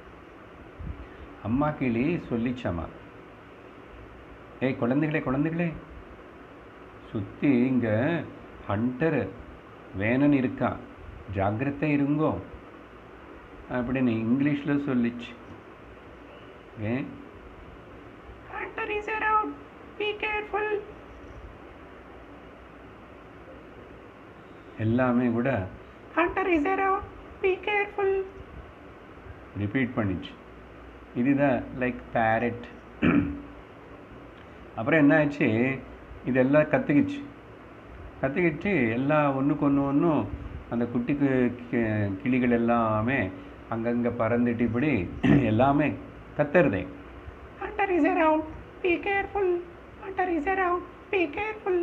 அம்மா கிளி சொல்லிச்சாமா ஏய் குழந்தைகளே குழந்தைகளே சுற்றி இங்கே ஹண்டர் வேணன் இருக்கான் ஜாக்கிரதை இருங்கோ அப்படின்னு இங்கிலீஷில் சொல்லிச்சு a hunter is around be careful எல்லாமே கூட hunter is around be careful repeat பண்ணிச்சு இதுதான் லைக் பேரட் அப்புறம் என்ன ஆச்சு இதெல்லாம் கற்றுக்கிச்சு கற்றுக்கிச்சு எல்லாம் ஒன்றுக்கு ஒன்று ஒன்றும் அந்த குட்டிக்கு கி- கிளிகள் எல்லாமே அங்கங்கே பறந்துட்டு இப்படி எல்லாமே கத்துறதே hunter is around be careful hunter is around be careful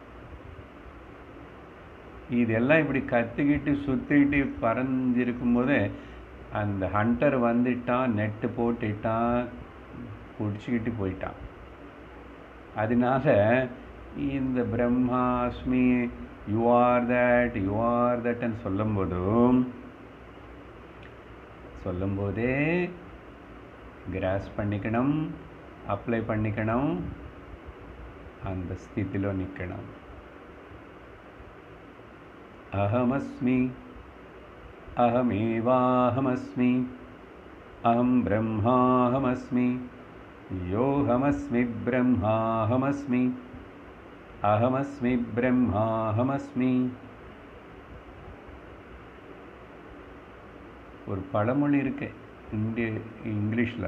இதெல்லாம் இப்படி கற்றுக்கிட்டு சுற்றிக்கிட்டு பறந்திருக்கும் போது அந்த ஹண்டர் வந்துட்டான் நெட்டு போட்டுட்டான் பிடிச்சிக்கிட்டு போயிட்டான் அதனால இந்த பிரம்மாஸ்மி you are that you are தட்னு சொல்லும்போதும் சொல்லும்போதே கிராஸ் பண்ணிக்கணும் அப்ளை பண்ணிக்கணும் அந்த స్థితిలో நிற்கணும் అహమస్మి అహమేవాహమస్మి అహం బ్రహ్మాహమస్మి యోహమస్మి బ్రహ్మాహమస్మి అహమస్మి బ్రహ్మాహమస్మి ஒரு பழமொழி இருக்கு இந்திய இங்கிலீஷில்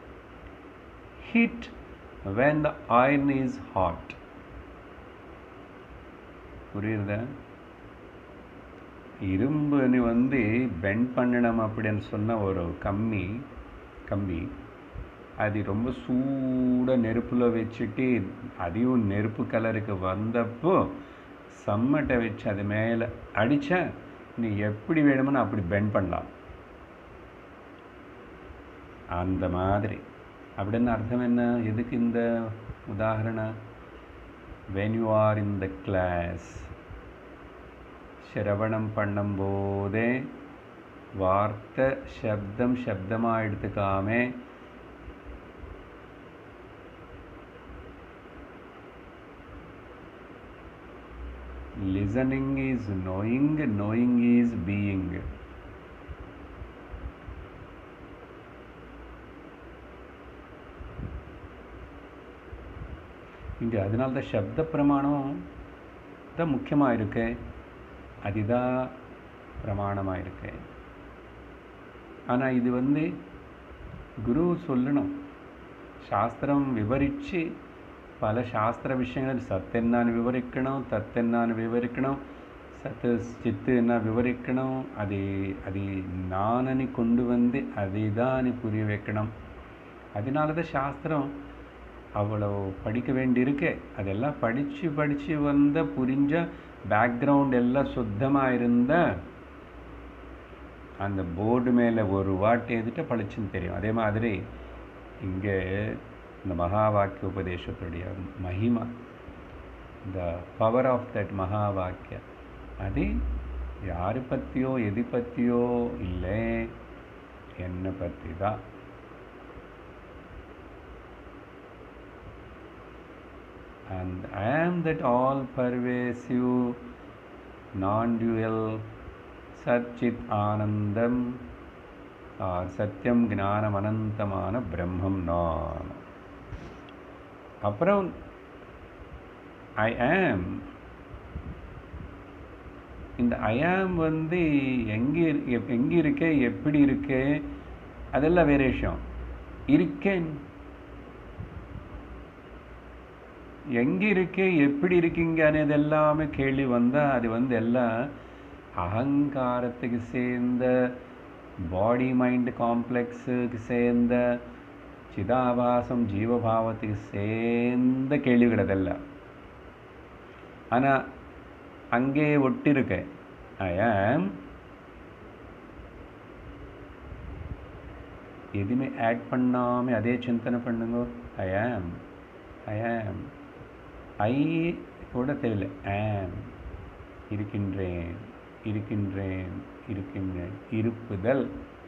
heat when the iron is hot புரியுதா இரும்புன்னு வந்து பெண்ட் பண்ணணும் அப்படின்னு சொன்ன ஒரு கம்மி கம்பி அது ரொம்ப சூட நெருப்பில் வச்சுட்டு அதையும் நெருப்பு கலருக்கு வந்தப்போ சம்மட்டை வச்சு அது மேலே அடித்தா நீ எப்படி வேணுமோ அப்படி பெண்ட் பண்ணலாம் அந்த மாதிரி அப்படின்னு அர்த்தம் என்ன எதுக்கு இந்த உதாரணம் when you are in the class சிரவணம் பண்ணும்போதே வார்த்தை சப்தம் சப்தமாக எடுத்துக்காம listening is knowing knowing is being இங்கே அதனால தான் சப்த பிரமாணம் தான் முக்கியமாக இருக்கு அதுதான் பிரமாணமாக இருக்கு ஆனால் இது வந்து குரு சொல்லணும் சாஸ்திரம் விவரித்து பல சாஸ்திர விஷயங்கள் சத் என்னான்னு விவரிக்கணும் தத் என்னான்னு விவரிக்கணும் சத்து சித்து என்ன விவரிக்கணும் அது அது நானனி கொண்டு வந்து அதை தான் புரிய வைக்கணும் அதனால தான் சாஸ்திரம் அவ்வளோ படிக்க வேண்டியிருக்கு அதெல்லாம் படித்து படித்து வந்த புரிஞ்ச பேக்ரவுண்ட் எல்லாம் சுத்தமாக இருந்த அந்த போர்டு மேலே ஒரு வாட்டி எழுதிட்டு பளிச்சுன்னு தெரியும் அதே மாதிரி இங்கே இந்த மகா வாக்கிய உபதேசத்துடைய மகிமா த பவர் ஆஃப் தட் மகா வாக்கிய அது யாரை பற்றியோ எது பற்றியோ இல்லை என்னை பற்றி தான் and I am that all pervasive, non dual, Satchit Anandam or Satyam Gnanam Anantamana Brahmam நான் அப்புறம் ஐ ஆம் இந்த ஐ ஆம் வந்து எங்கே எங்கே இருக்கே எப்படி இருக்கே அதெல்லாம் வேற விஷயம் இருக்கேன் எங்கே இருக்கு எப்படி இருக்கீங்க అనేది எல்லாமே கேள்வி வந்தால் அது வந்து எல்லாம் அகங்காரத்துக்கு சேர்ந்த பாடி மைண்ட் காம்ப்ளெக்ஸுக்கு சேர்ந்த சிதாபாசம் ஜீவபாவத்துக்கு சேர்ந்த கேள்விகள் அதெல்லாம் ஆனால் அங்கே ஒட்டிருக்க ஐ ஆம் எதுவுமே ஆட் பண்ணாமல் அதே சிந்தனை பண்ணுங்க ஐ ஆம் ஐ ஆம் ஐ கூட தேவையில்லை ஆம் இருக்கின்றேன் இருக்கின்றேன் இருக்கின்றேன் இருப்புதல்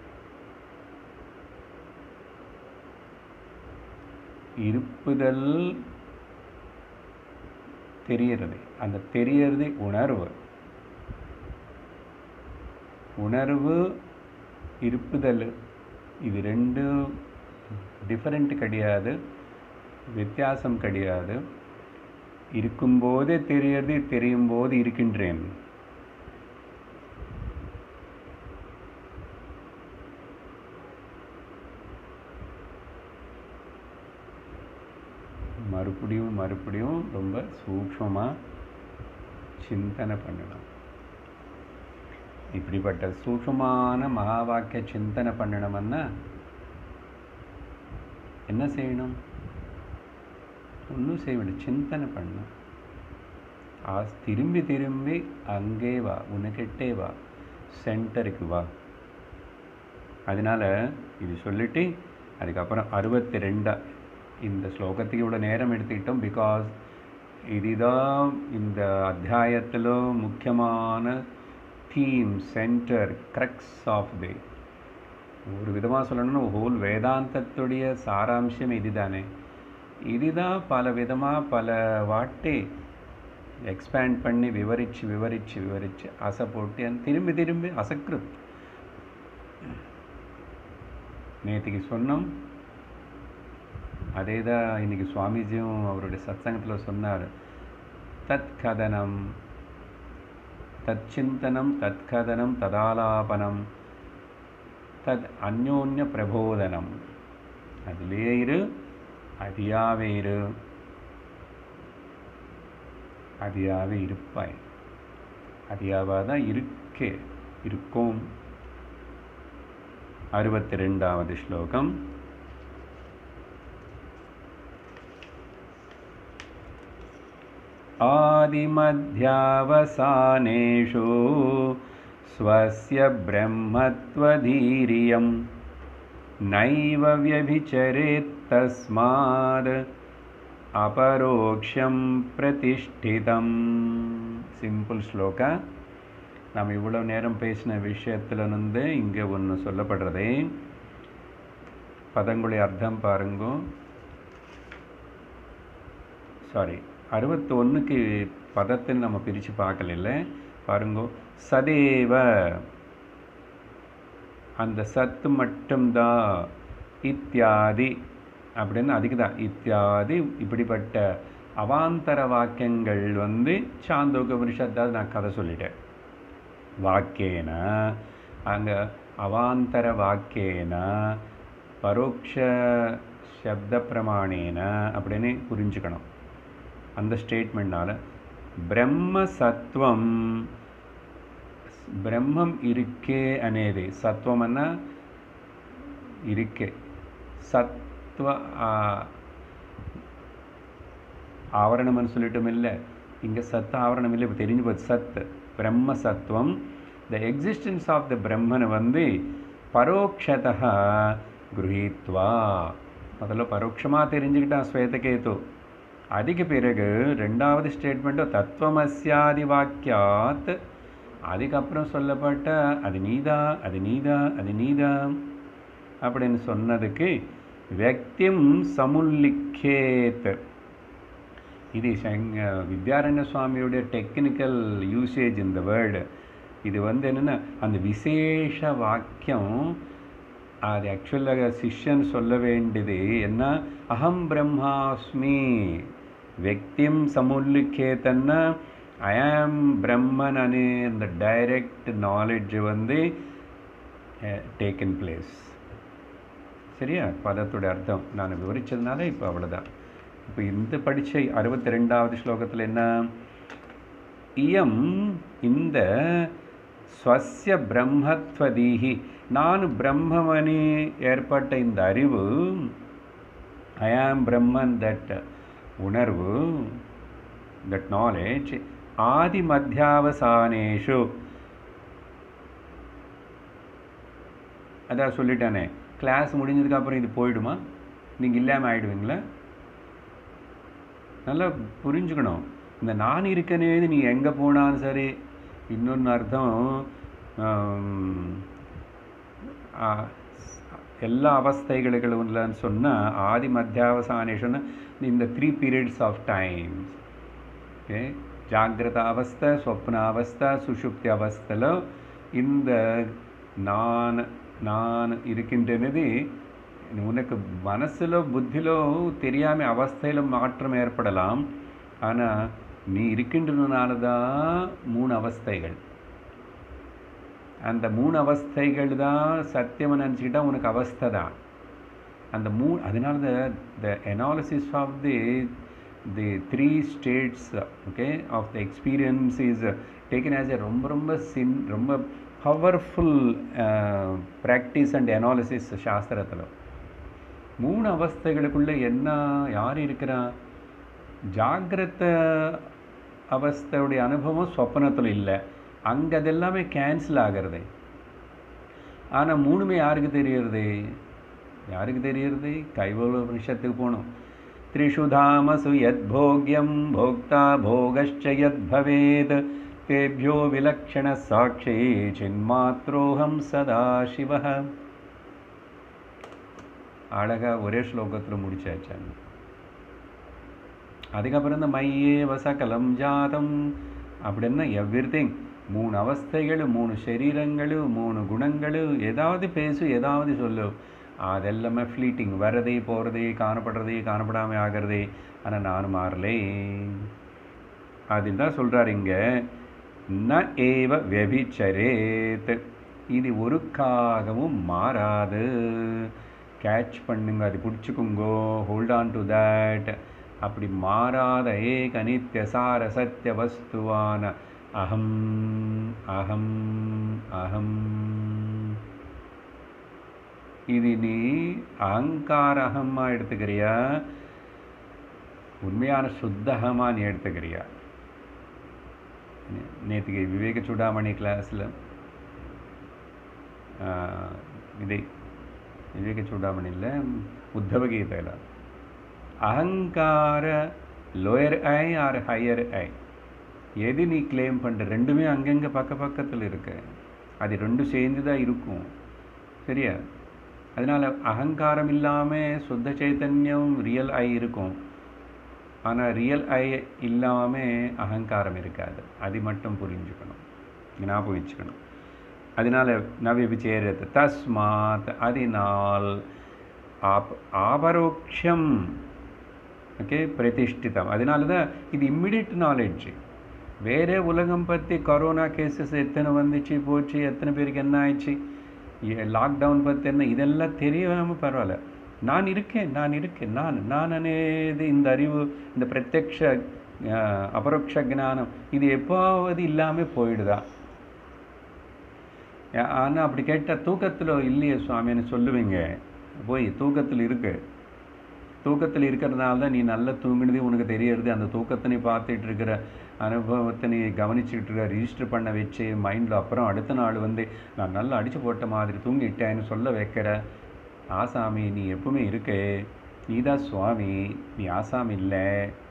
இருப்புதல் தெரியறது அந்த தெரியறது உணர்வு உணர்வு இருப்புதல் இது ரெண்டும் டிஃபரெண்ட் கிடையாது வித்தியாசம் கிடையாது இருக்கும்போதே தெரியறது தெரியும் போது இருக்கின்றேன் மறுபடியும் மறுபடியும் ரொம்ப சூக்ஷமாக சிந்தனை பண்ணணும் இப்படிப்பட்ட சூக்ஷமான மகா வாக்கிய சிந்தனை பண்ணணும்னா என்ன செய்யணும் ஒன்றும் செய்ய வேண்டிய சிந்தனை பண்ணணும் ஆ திரும்பி திரும்பி அங்கே வா உனக்கிட்டே வா சென்டருக்கு வா அதனால் இது சொல்லிட்டு அதுக்கப்புறம் அறுபத்தி ரெண்டா இந்த ஸ்லோகத்துக்கு இவ்வளோ நேரம் எடுத்துக்கிட்டோம் பிகாஸ் இதுதான் இந்த அத்தியாயத்தில் முக்கியமான theme centre crux of the ஒரு விதமாக சொல்லணும்னா ஹோல் வேதாந்தத்துடைய சாராம்சம் இதுதானே இதுதான் பல விதமாக பல வாட்டி எக்ஸ்பேண்ட் பண்ணி விவரித்து விவரித்து விவரித்து ஆசை போட்டு திரும்பி திரும்பி அசக்ருத் நேற்றுக்கு சொன்னோம் அதே தான் இன்னைக்கு சுவாமிஜியும் அவருடைய சத்சங்கத்தில் சொன்னார் தத் கதனம் தச்சிந்தனம் தத்கதனம் ததாலாபனம் தத் அந்யோன்ய பிரபோதனம் அதிலே இரு அதியாவே இரு அதியாவே இருப்பாய் அதியாவாக தான் இருக்கே இருக்கும் அறுபத்தி ரெண்டாவது ஸ்லோகம் आदिमध्यावसानेषु स्वस्य ब्रह्मत्वधीरियं नैव व्यभिचरेत्तस्माद् அபரோக்ஷம் பிரதிஷ்டிதம் சிம்பிள் ஸ்லோகா நாம் இவ்வளோ நேரம் பேசின விஷயத்துல இருந்து இங்கே ஒன்று சொல்லப்படுறதே பதங்களுடைய அர்த்தம் பாருங்க சாரி அறுபத்தொன்றுக்கு பதத்துன்னு நம்ம பிரித்து பார்க்கல பாருங்கோ சதேவ அந்த சத்து மட்டும்தான் இத்தியாதி அப்படின்னு அதுக்கு தான் இத்தியாதி இப்படிப்பட்ட அவாந்தர வாக்கியங்கள் வந்து சாந்தோக உபனிஷத்தாவது நான் கதை சொல்லிட்டேன் வாக்கேன அங்கே அவாந்தர வாக்கேன பரோட்ச சப்த பிரமாணேன அப்படின்னு புரிஞ்சுக்கணும் அந்த ஸ்டேட்மெண்ட்னால பிரம்ம சத்வம் பிரம்மம் இருக்கே అనేది சத்வம் அண்ணா இருக்கே சத்வ ஆவரணம்னு சொல்லிட்டும் இல்லை இங்கே சத் ஆவரணம் இல்லை இப்போ தெரிஞ்சு போச்சு சத் பிரம்ம சத்வம் த எக்ஸிஸ்டன்ஸ் ஆஃப் த பிரம்மனை வந்து பரோட்சதா குருஹித்வா முதல்ல பரோட்சமாக தெரிஞ்சுக்கிட்டான் ஸ்வேதகேது அதுக்கு பிறகு ரெண்டாவது ஸ்டேட்மெண்ட்டோ தத்துவமஸ்யாதி வாக்கியாத் அதுக்கப்புறம் சொல்லப்பட்ட அது நீதா அது நீதா அது நீதா அப்படின்னு சொன்னதுக்கு வியக்திம் சமுல்லிக்கேத் இது சங்க வித்யாரண்ய சுவாமியுடைய டெக்னிக்கல் யூசேஜ் இந்த வேர்டு இது வந்து என்னென்னா அந்த விசேஷ வாக்கியம் அது ஆக்சுவலாக சிஷ்யன் சொல்ல வேண்டியது என்ன அகம் பிரம்மாஸ்மி వ్యక్తిం సముల్లిఖేతన్న ஐஆம் பிரம்மன் அனே இந்த டைரக்ட் நாலேஜ் வந்து டேக்கன் பிளேஸ் சரியா பதத்தோட அர்த்தம் நான் விவரிச்சதுனால இப்போ அவ்வளோதான் இப்போ இந்த படித்த அறுபத்தி ரெண்டாவது ஸ்லோகத்தில் என்ன இயம் இந்த ஸ்வசிய பிரம்மத்வதீஹி நான் பிரம்மமணி ஏற்பட்ட இந்த அறிவு ஐ ஆம் பிரம்மன் தட் உணர்வு தட் நாலேஜ் ஆதி மத்தியாவசானேஷு அதான் சொல்லிட்டானே கிளாஸ் முடிஞ்சதுக்கப்புறம் இது போயிடுமா நீங்கள் இல்லாமல் ஆயிடுவீங்களா நல்லா புரிஞ்சுக்கணும் இந்த நான் இருக்கனே நீ எங்கே போனாலும் சரி இன்னொன்று அர்த்தம் எல்லா அவஸ்தைகளுக்குள்ளன்னு சொன்னால் ஆதி மத்தியாவசானேஷன்னு இந்த three periods of times okay జాగ్రత్త అవస్థ స్వప్న అవస్థ సుషుప్తి అవస్థలో இந்த நான் நான் இருக்கின்றனது உனக்கு மனசில் புத்திலோ தெரியாமல் அவஸ்தையில் மாற்றம் ஏற்படலாம் ஆனால் நீ இருக்கின்றனால தான் மூணு அவஸ்தைகள் அந்த மூணு அவஸ்தைகள் தான் சத்தியம் நினச்சிக்கிட்டா உனக்கு அவஸ்தை தான் அந்த மூ அதனால the the analysis of the the three states okay of the experience is taken as a ரொம்ப ரொம்ப சின் ரொம்ப பவர்ஃபுல் ப்ராக்டிஸ் அண்ட் அனாலிசிஸ் சாஸ்திரத்தில் மூணு அவஸ்தைகளுக்குள்ளே என்ன யார் இருக்கிறா ஜாகிரத அவஸ்தையுடைய அனுபவம் சொப்பனத்தில் இல்லை அங்கே அதெல்லாமே கேன்சல் ஆகிறது ஆனால் மூணுமே யாருக்கு தெரியறது யாருக்கு தெரியறது கைவல உபனிஷத்துக்கு போகணும் த்ரிஷு தாமசு யத் போக்யம் போக்தா போகश्च யத் பவேத் தேபியோ விலக்ஷண சாட்சி சின்மாத்ரோஹம் சதாசிவ அழகா ஒரே ஸ்லோகத்தில் முடிச்சாச்சாங்க அதுக்கப்புறம் இந்த மையே வசகலம் ஜாதம் அப்படின்னா எவ்ரி திங் மூணு அவஸ்தைகள் மூணு சரீரங்கள் மூணு குணங்கள் ஏதாவது பேசு ஏதாவது சொல்லு அதெல்லாமே ஃப்ளீட்டிங் வரதே போகிறதே காணப்படுறதே காணப்படாமல் ஆகிறதே ஆனால் நான் மாறலே அதுதான் சொல்கிறார் இங்கே ந ஏவ வெபிச்சரேத் இது ஒருக்காகவும் மாறாது கேட்ச் பண்ணுங்க அது பிடிச்சிக்குங்கோ ஹோல்ட் ஆன் டு தட் அப்படி மாறாத ஏக நித்தியசார சத்திய வஸ்துவான அகம் அகம் அகம் இது நீ அகங்கார அகமா எடுத்துக்கிறியா உண்மையான சுத்த அகமா நீ எடுத்துக்கிறியா நேற்றுக்கு விவேக சூடாமணி கிளாஸில் இது விவேக சூடாமணியில் உத்தவ கீதையில் அகங்கார lower I or higher I எது நீ கிளைம் பண்ணுற ரெண்டுமே அங்கங்கே பக்க பக்கத்தில் இருக்கு அது ரெண்டும் சேர்ந்து தான் இருக்கும் சரியா அதனால் அகங்காரம் இல்லாமல் சுத்த சைத்தன்யம் ரியல் ஐ இருக்கும் ஆனால் ரியல் ஐ இல்லாமல் அகங்காரம் இருக்காது அது மட்டும் புரிஞ்சுக்கணும் ஞாபகம் வச்சுக்கணும் அதனால நவிபிச்சேரது தஸ்மாத் அதனால் ஆப் ஆபரோக்ஷம் ஓகே பிரதிஷ்டிதம் அதனால தான் இது இம்மிடியட் நாலேஜ் வேறே உலகம் பற்றி கொரோனா கேசஸ் எத்தனை வந்துச்சு போச்சு எத்தனை பேருக்கு என்ன ஆயிடுச்சு லாக்டவுன் பற்றி என்ன இதெல்லாம் தெரியாமல் பரவாயில்ல நான் இருக்கேன் நான் இருக்கேன் நான் நான் అనేది இந்த அறிவு இந்த பிரத்யக்ஷ அஹ், அபரோக்ஷ ஞானம் இது எப்பாவது இல்லாமல் போயிடுதா ஆனால் அப்படி கேட்டால் தூக்கத்தில் இல்லையே சுவாமின்னு சொல்லுவீங்க போய் தூக்கத்தில் இருக்கு தூக்கத்தில் இருக்கிறதுனால தான் நீ நல்லா தூங்கினது உனக்கு தெரியறது அந்த தூக்கத்தை நீ பார்த்துட்டு இருக்கிற அனுபவத்தை நீ கவனிச்சுக்கிட்டு இருக்க ரிஜிஸ்டர் பண்ண வச்சு மைண்டில் அப்புறம் அடுத்த நாள் வந்து நான் நல்லா அடிச்சு போட்ட மாதிரி தூங்கிட்டேன்னு சொல்ல வைக்கிற ஆசாமி நீ எப்பவுமே இருக்கே நீதான் சுவாமி நீ ஆசாமி இல்லை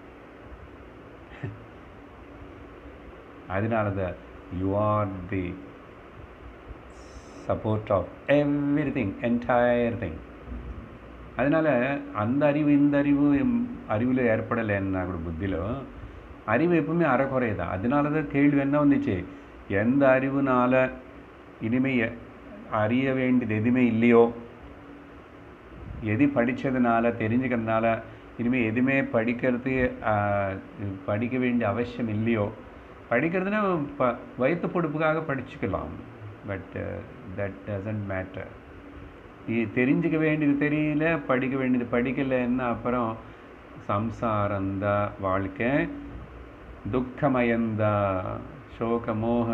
அதனால தான் you are the support of every thing entire thing அதனால் அந்த அறிவு இந்த அறிவு அறிவில் ஏற்படலைன்னா கூட புத்தியில் அறிவு எப்பவுமே அறக்குறை தான் அதனால தான் கேள்வி என்ன வந்துச்சு எந்த அறிவுனால இனிமே எ- அறிய வேண்டியது எதுவுமே இல்லையோ எது படித்ததுனால தெரிஞ்சுக்கிறதுனால இனிமேல் எதுவுமே படிக்கிறது ஆஹ், படிக்க வேண்டிய அவசியம் இல்லையோ படிக்கிறதுனா ப வயிற்று பொடுப்புக்காக படிச்சுக்கலாம் பட் தட் டசன்ட் மேட்டர் இது தெரிஞ்சுக்க வேண்டியது தெரியல படிக்க வேண்டியது படிக்கலைன்னா அப்புறம் சம்சாரந்தா வாழ்க்கை துக்கமயந்தா சோக மோக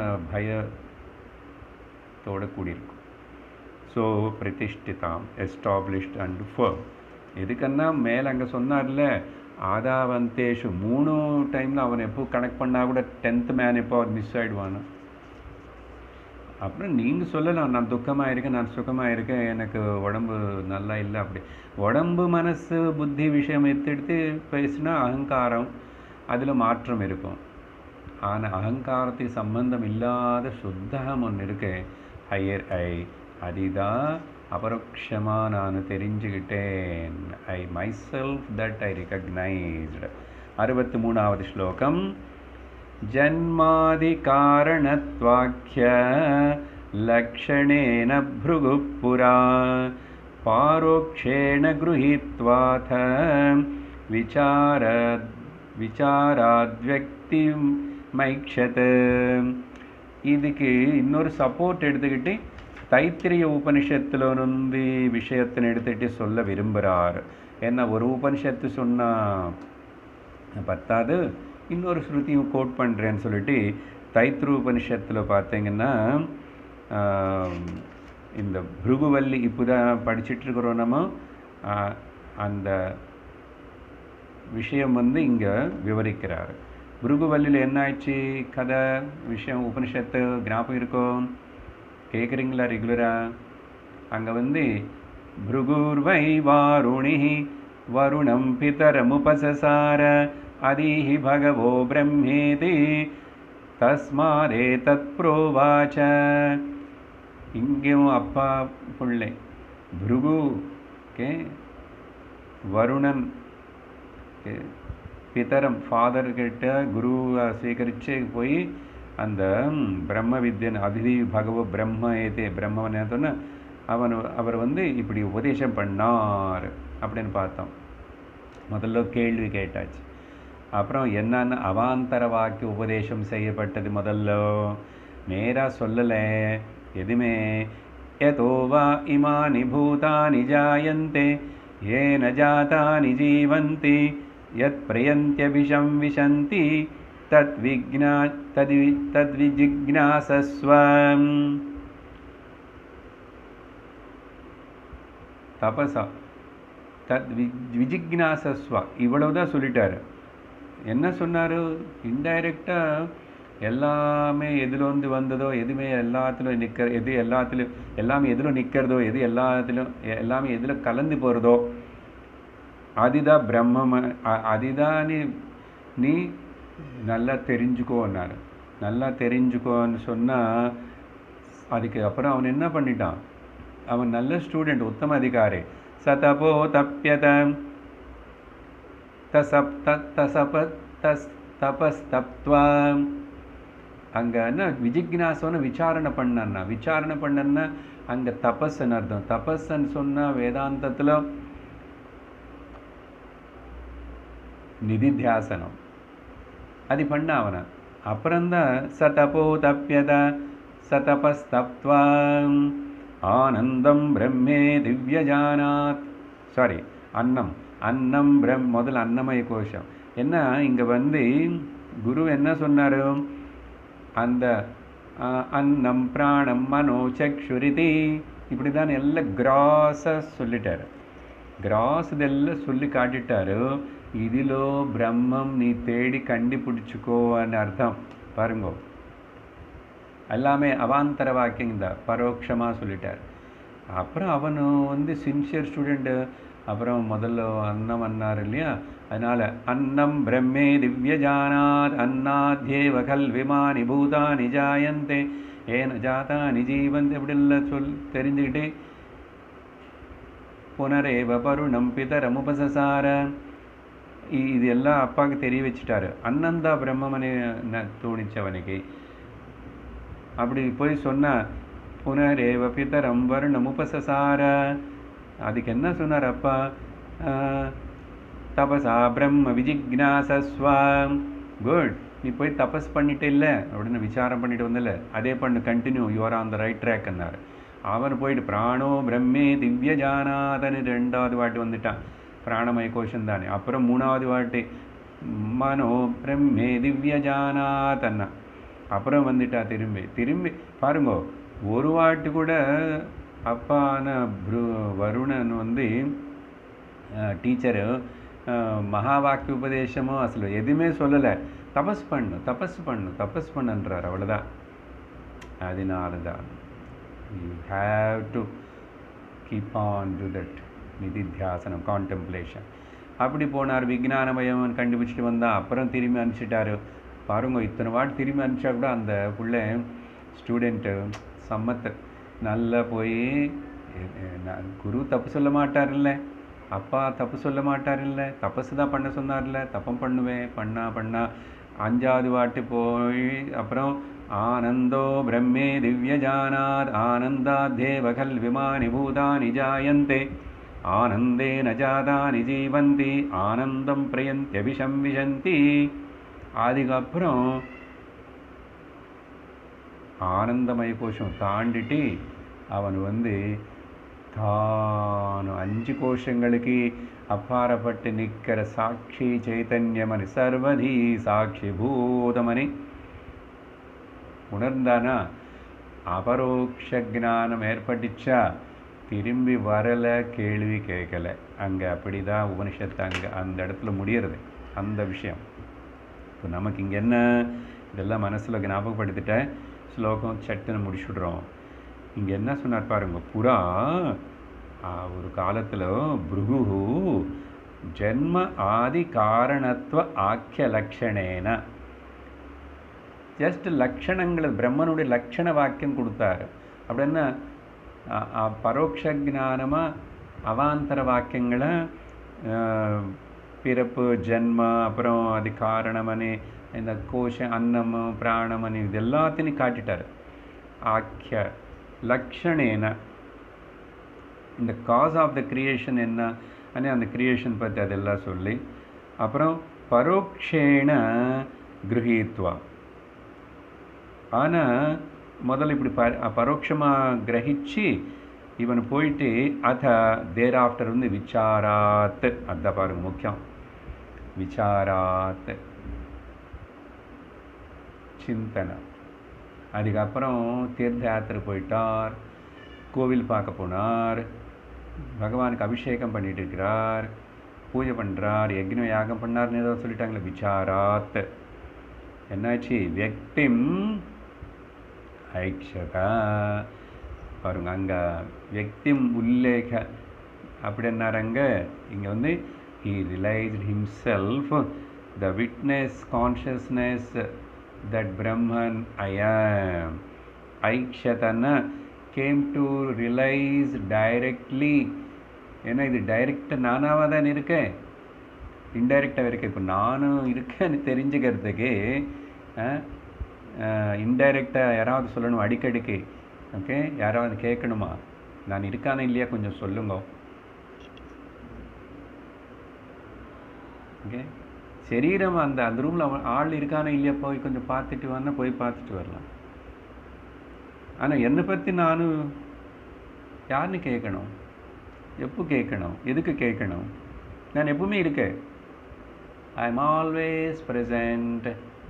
பயத்தோட கூடியிருக்கும் ஸோ பிரதிஷ்டிதாம் எஸ்டாப்ளிஷ்ட் அண்ட் ஃபர்ம் எதுக்கன்னா மேலே அங்கே சொன்னார்ல ஆதாவந்தேஷு மூணு டைமில் அவன் எப்போ கனெக்ட் பண்ணால் கூட டென்த் மேன் எப்போ அவர் மிஸ் ஆகிடுவான்னு அப்புறம் நீங்கள் சொல்லலாம் நான் துக்கமாக இருக்கேன் நான் சுகமாக இருக்கேன் எனக்கு உடம்பு நல்லா இல்லை அப்படி உடம்பு மனசு புத்தி விஷயம் எடுத்து எடுத்து பேசினா அகங்காரம் அதில் மாற்றம் இருக்கும் ஆனால் அகங்காரத்துக்கு சம்பந்தம் இல்லாத சுத்தகம் ஒன்று இருக்கு ஹையர் ஐ அதுதான் அபரோக்ஷமாக நான் தெரிஞ்சுக்கிட்டேன் I myself that I recognised அறுபத்தி மூணாவது ஸ்லோகம் जन्मादिकारणत्वाख्य लक्षणेन भृगुः पुरा पारोक्षेण गृहीत्वाथ विचार விசாராத்வக்திம் மைக்ஷத் இதுக்கு இன்னொரு சப்போர்ட் எடுத்துக்கிட்டு தைத்திரிய உபனிஷத்தில் வந்து விஷயத்தினை எடுத்துக்கிட்டு சொல்ல விரும்புகிறார் ஏன்னா ஒரு உபனிஷத்து சொன்னால் பத்தாது இன்னொரு ஸ்ருதியும் கோட் பண்ணுறேன்னு சொல்லிட்டு தைத்திரு உபனிஷத்தில் பார்த்தீங்கன்னா ஆம், இந்த பிருகுவல்லி இப்போ தான் படிச்சுட்டு இருக்கிறோம் நம்ம ஆ, அந்த விஷயம் வந்து இங்கே விவரிக்கிறார் பிருகுவல்லியில் என்ன ஆயிடுச்சு கதை விஷயம் உபனிஷத்து ஞாபகம் இருக்கும் கேட்குறீங்களா ரெகுலராக அங்கே வந்து भृगुर्वै वारुणिः वरुणं पितरमुपससार अदीहि भगवो ब्रह्मेति तस्मादेतत् प्रोवाच இங்கேயும் அப்பா பிள்ளை பிருகு ஓகே வருணன் ஓகே பிதரம் ஃபாதர் கிட்ட குரு ஸ்வீகரித்து போய் அந்த ம், பிரம்ம வித்யன் அதிதி பகவ பிரம்ம ஏதே பிரம்மன் சொன்ன அவன் அவர் வந்து இப்படி உபதேசம் பண்ணார் அப்படின்னு பார்த்தோம் முதல்ல கேள்வி கேட்டாச்சு அப்புறம் என்னன்னு அவாந்தர வாக்கிய உபதேசம் செய்யப்பட்டது முதல்ல நேராக சொல்லலை எதுவுமே யதோ வா இமானி பூதானி ஜாயந்தே ஏன ஜாதானி ஜீவந்தி யத் பிரயந்தியபிஷம் விஷந்தி தத் விக்னா தத்வி தத்விஜிக்னாசஸ்வம் தபசா தத் வி விஜிக்னாசஸ்வா இவ்வளவுதான் சொல்லிட்டாரு என்ன சொன்னார் இன்டைரக்டாக எல்லாமே எதில் வந்து வந்ததோ எதுவுமே எல்லாத்துலையும் நிற்கிற எது எல்லாத்துலையும் எல்லாமே எதில் நிற்கிறதோ எது எல்லாத்துலையும் எ- எல்லாமே எதில் கலந்து போகிறதோ அதுதான் பிரம்ம அதுதான் நீ நீ நல்லா தெரிஞ்சுக்கோன்னாரு நல்லா தெரிஞ்சுக்கோன்னு சொன்னால் அதுக்கு அப்புறம் அவன் என்ன பண்ணிட்டான் அவன் நல்ல ஸ்டூடெண்ட் உத்தம அதிகாரி சதபோ தப்பியத தசப் தசப தஸ் தபஸ்தப்த்வா அங்கே என்ன விஜிக்னாசம்னு விசாரணை பண்ணன்னா விசாரணை பண்ணன்னா அங்கே தபஸ்ன்னு அர்த்தம் தபஸ்ன்னு சொன்னால் வேதாந்தத்தில் நிதித்தியாசனம் அது பண்ண அவனை அப்புறம்தான் ச தபோ தப்பியத ச தபஸ்தப்த்வா ஆனந்தம் பிரம்மே திவ்யஜானாத் சாரி அன்னம் அன்னம் பிரம் முதல்ல அன்னமய கோஷம் என்ன இங்கே வந்து குரு என்ன சொன்னார் அந்த அன்னம் பிராணம் மனோ சக்ஷுரிதி இப்படி தான் எல்லாம் கிராஸாக சொல்லிட்டாரு கிராஸ் இதெல்லாம் சொல்லி காட்டிட்டாரு இதிலோ பிரம்மம் நீ தேடி கண்டுபிடிச்சுக்கோன்னு அர்த்தம் பாருங்க எல்லாமே அவாந்தர வாக்கியம் தான் பரோட்சமாக சொல்லிட்டார் அப்புறம் அவனு வந்து சின்சியர் ஸ்டூடெண்ட்டு அப்புறம் முதல்ல அன்னம் அன்னார் இல்லையா அதனால் அன்னம் பிரம்மே திவ்யஜானாத் அன்னாத்யேவ கல்விமானி பூதானி ஜாயந்தே ஏன ஜாதானி ஜீவந்த் இப்படிலாம் சொல் தெரிஞ்சுக்கிட்டு புனரேவ பருணம் பிதரமுபசசார இது எல்லாம் அப்பாவுக்கு தெரிய வச்சுட்டாரு அன்னந்தா பிரம்மமனே தோணிச்சவனுக்கு அப்படி போய் சொன்ன புனரேவ பிதரம் வருணம் உபசசார அதுக்கு என்ன சொன்னார் அப்பா தபசா பிரம்ம விஜிக்னாசஸ்வா குட் நீ போய் தபஸ் பண்ணிட்டு இல்லை அப்படின்னு விசாரம் பண்ணிட்டு வந்தல அதே பண்ணு continue your on the right ட்ராக்னார் அவன் போயிட்டு பிராணோ பிரம்மே திவ்ய ஜானாதன்னு ரெண்டாவது வாட்டி வந்துட்டான் பிராணமய கோஷம் தானே அப்புறம் மூணாவது வாட்டி மனோ பிரம்மே திவ்ய ஜானாதன்னா அப்புறம் வந்துட்டா திரும்பி திரும்பி பாருங்க ஒரு வாட்டி கூட அப்பான ப்ரு வருணன் வந்து டீச்சரு மகா வாக்கிய உபதேசமோ அசలు எதுவுமே சொல்லலை தபஸ் பண்ணு தபஸ் பண்ணு தபஸ் பண்ணுன்றார் அவ்வளோதான் அதனால தான் you have to keep on to that நிதித்தியாசனம் கான்டெம்ப்ளேஷன் அப்படி போனார் விஜானமயம் கண்டுபிடிச்சிட்டு வந்தால் அப்புறம் திரும்பி அனுப்பிச்சிட்டாரு பாருங்க இத்தனை வாட்டி திரும்பி அனுப்பிச்சா கூட அந்த பிள்ளை ஸ்டூடெண்ட்டு சம்மத்து நல்லா போய் குரு தப்பு சொல்ல மாட்டார்ல அப்பா தப்பு சொல்ல மாட்டார்ல தபசு தான் பண்ண சொன்னார்ல தப்பம் பண்ணுவேன் பண்ணா பண்ணா அஞ்சாவது வாட்டி போய் அப்புறம் ஆனந்தோ பிரம்மே திவ்யஜானாத் ஆனந்தா தேவகல் விமானி பூதானி ஜாயந்தே ஆனந்தே நஜாதானி ஜீவந்தி ஆனந்தம் பிரயந்தியபிஷம் விஷந்தி அதுக்கப்புறம் ஆனந்தமய கோஷம் தாண்டிட்டு அவன் வந்து தானு அஞ்சு கோஷங்களுக்கு அப்பாறப்பட்டு நிற்கிற சாட்சி చైతన్యమని సర్వధీ సాక్షి భూతమని உணர்ந்தானா அபரோக்ஷ ஞானம் ஏற்பட்டுச்சா திரும்பி வரல கேள்வி கேட்கல அங்கே அப்படி தான் உபனிஷத்து அங்கே அந்த இடத்துல முடியறது அந்த விஷயம் இப்போ நமக்கு இங்கே என்ன இதெல்லாம் மனசில் ஞாபகப்படுத்திட்டேன் ஸ்லோகம் சட்டுன்னு முடிச்சுடுறோம் இங்கே என்ன சொன்னார் பாருங்க புறா ஒரு காலத்தில் பிருகு ஜென்ம ஆதி காரணத்துவ ஆக்கிய லக்ஷணேன ஜஸ்ட் லக்ஷணங்கள் பிரம்மனுடைய லக்ஷண வாக்கியம் கொடுத்தாரு அப்படின்னா பரோட்ச ஜானமாக அவாந்தர வாக்கியங்களை பிறப்பு ஜென்ம அப்புறம் அது காரணமனி இந்த கோஷ அன்னம் பிராணமனி இது எல்லாத்தையும் காட்டிட்டார் ஆக்கிய லக்ஷணேன இந்த காஸ் ஆஃப் த கிரியேஷன் என்ன அனே அந்த கிரியேஷன் பற்றி அதெல்லாம் சொல்லி அப்புறம் பரோக்ஷேண கிரகித்வா ஆனால் முதல்ல இப்படி ப பரோட்சமாக கிரகிச்சு இவன் போயிட்டு அத தேர் ஆஃப்டர் வந்து விசாராத் அதான் பாருங்க முக்கியம் விசாராத் சிந்தனை அதுக்கப்புறம் தீர்த்த யாத்திரை போயிட்டார் கோவில் பார்க்க போனார் பகவானுக்கு அபிஷேகம் பண்ணிட்டு இருக்கிறார் பூஜை பண்ணுறார் யக்னம் யாகம் பண்ணார்னு ஏதோ சொல்லிட்டாங்களே விசாராத் என்னாச்சு வியக்திம் ஐக்ஷதா பாருங்க அங்கே வியக்திம் உல்லேக அப்படின்னாரங்க இங்கே வந்து he realised himself the witness consciousness that Brahman I am ஐக்ஷதன்னா கேம் டு ரிலைஸ் டைரக்ட்லி ஏன்னா இது டைரக்ட் நானாக தான் இருக்கேன் இன்டைரக்டாக இருக்கு இப்போ நானும் இருக்கேன்னு தெரிஞ்சுக்கிறதுக்கு இன்டைரக்டாக யாராவது சொல்லணும் அடிக்கடிக்கு ஓகே யாராவது கேட்கணுமா நான் இருக்கானே இல்லையா கொஞ்சம் சொல்லுங்க ஓகே சரீரம் அந்த அந்த ரூமில் ஆள் இருக்கானே இல்லையா போய் கொஞ்சம் பார்த்துட்டு வந்தா போய் பார்த்துட்டு வரலாம் ஆனால் என்னை பற்றி நானும் யாருன்னு கேட்கணும் எப்போ கேட்கணும் எதுக்கு கேட்கணும் நான் எப்பவுமே இருக்கேன் ஐ எம் ஆல்வேஸ் present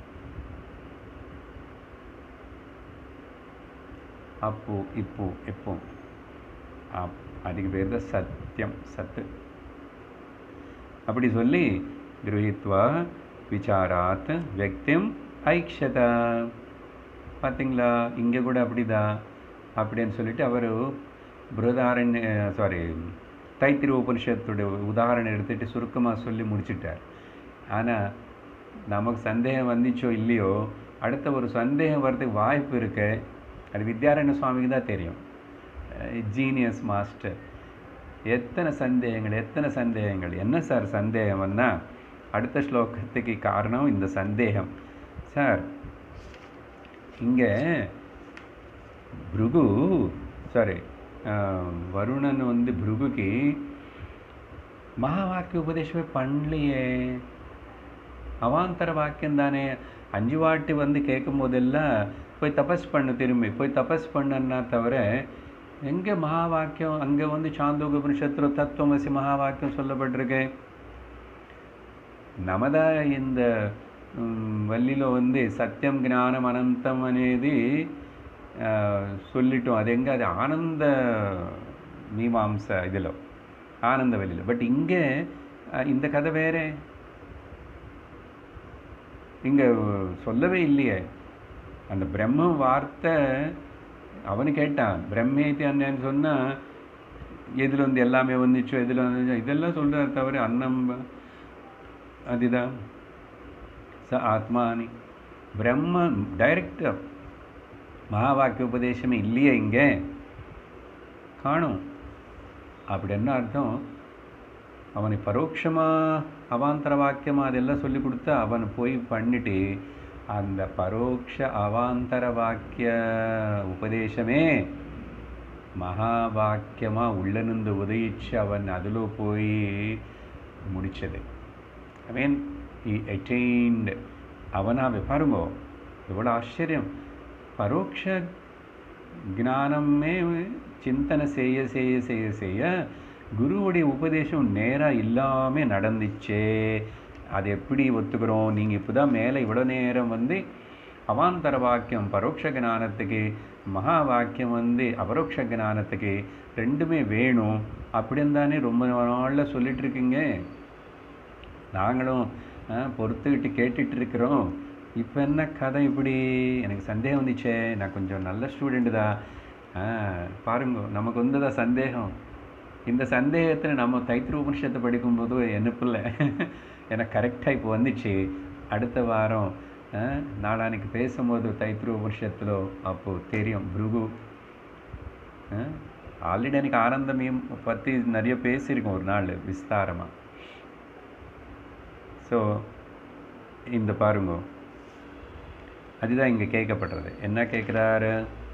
அப்போ இப்போ எப்போ அப் அதுக்கு பேர் தான் சத்தியம் சத்து அப்படி சொல்லி கிரகித்வா விசாராத் வியக்திம் ஐக்ஷத பார்த்தீங்களா இங்கே கூட அப்படிதான் அப்படின்னு சொல்லிட்டு அவர் பிருதாரண்ய சாரி தைத்திரி உபனிஷத்துடைய உதாரணம் எடுத்துட்டு சுருக்கமாக சொல்லி முடிச்சிட்டார் ஆனால் நமக்கு சந்தேகம் வந்துச்சோ இல்லையோ அடுத்த ஒரு சந்தேகம் வர்றதுக்கு வாய்ப்பு இருக்கு அது வித்யாரண்ய சுவாமிக்கு தான் தெரியும் ஜீனியஸ் மாஸ்டர் எத்தனை சந்தேகங்கள் எத்தனை சந்தேகங்கள் என்ன சார் சந்தேகம்னா அடுத்த ஸ்லோகத்துக்கு காரணம் இந்த சந்தேகம் சார் இங்கே பிருகு சாரி வருணன் வந்து பிருகுக்கு மகாவாக்கிய உபதேசமே பண்ணலையே அவாந்தர வாக்கியம் தானே அஞ்சு வாட்டி வந்து கேட்கும் போதெல்லாம் போய் தபஸ் பண்ணு திரும்பி போய் தபஸ் பண்ணுன்னா தவிர எங்கே மகா வாக்கியம் அங்கே வந்து சாந்தோக உபனிஷத்துல தத்துவமசி மகா வாக்கியம் சொல்லப்பட்டிருக்கு నమద இந்த మ్, వల్లిలో ఉంది సత్యం జ్ఞానం అనంతం అనేది ఆ, சொல்லிட்டோம் அது எங்கே அது ஆனந்த மீமாம்ச இதில் ஆனந்த வழியில் பட் இங்கே அஹ், இந்த கதை வேறே இங்கே சொல்லவே இல்லையே அந்த பிரம்ம வார்த்தை அவனு கேட்டான் பிரம்மேத்தி அண்ணன்னு சொன்னால் எதில் வந்து எல்லாமே வந்துச்சோ எதில் வந்து இதெல்லாம் சொல்கிறார் தவிர அன்னம் அதுதான் ச ஆத்மானி பிரம்ம டைரக்ட் மகா வாக்கிய உபதேசமே இல்லையே இங்கே காணும் அப்படி என்ன அர்த்தம் அவனுக்கு பரோட்சமாக அவாந்தர வாக்கியமாக அதெல்லாம் சொல்லி கொடுத்தா அவன் போய் பண்ணிட்டு அந்த பரோட்ச அவாந்தர வாக்கிய உபதேசமே மகா வாக்கியமாக உள்ள நின்று உதயிச்சு அவன் அதில் போய் முடிச்சது ஐ மீன் ఈ అటైన్డ్ అవనావి పారుగో எவ்வளோ ஆச்சரியம் பரோட்ச ஞானமே சிந்தனை செய்ய செய்ய செய்ய செய்ய குருவுடைய உபதேசம் நேராக இல்லாமல் நடந்துச்சே அது எப்படி ஒத்துக்கிறோம் நீங்கள் இப்போ தான் மேலே இவ்வளோ நேரம் வந்து அவாந்தர வாக்கியம் பரோட்ச ஞானத்துக்கு மகா வாக்கியம் வந்து அபரோக்ஷ ஞானத்துக்கு ரெண்டுமே வேணும் அப்படின்னு தானே ரொம்ப நாளில் சொல்லிட்டு இருக்கீங்க நாங்களும் ஆ, பொறுத்துக்கிட்டு கேட்டுட்டு இருக்கிறோம் இப்போ என்ன கதை இப்படி எனக்கு சந்தேகம் வந்துச்சே நான் கொஞ்சம் நல்ல ஸ்டூடெண்ட் தான் ஆ, பாருங்க நமக்கு வந்ததா சந்தேகம் இந்த சந்தேகத்தில் நம்ம தைத்திர உபனிஷத்தை படிக்கும்போது எனக்குள்ள எனக்கு கரெக்டாக இப்போ வந்துச்சு அடுத்த வாரம் ஆ, நாளான்னைக்கு பேசும்போது தைத்திர உபனிஷத்தில் அப்போது தெரியும் பிருகு ஆல்ரெடி எனக்கு ஆனந்தமையும் பற்றி நிறைய பேசியிருக்கோம் ஒரு நாள் விஸ்தாரமாக ஸோ இந்த பாருங்க அதுதான் இங்கே கேட்கப்படுறது என்ன கேட்குறாரு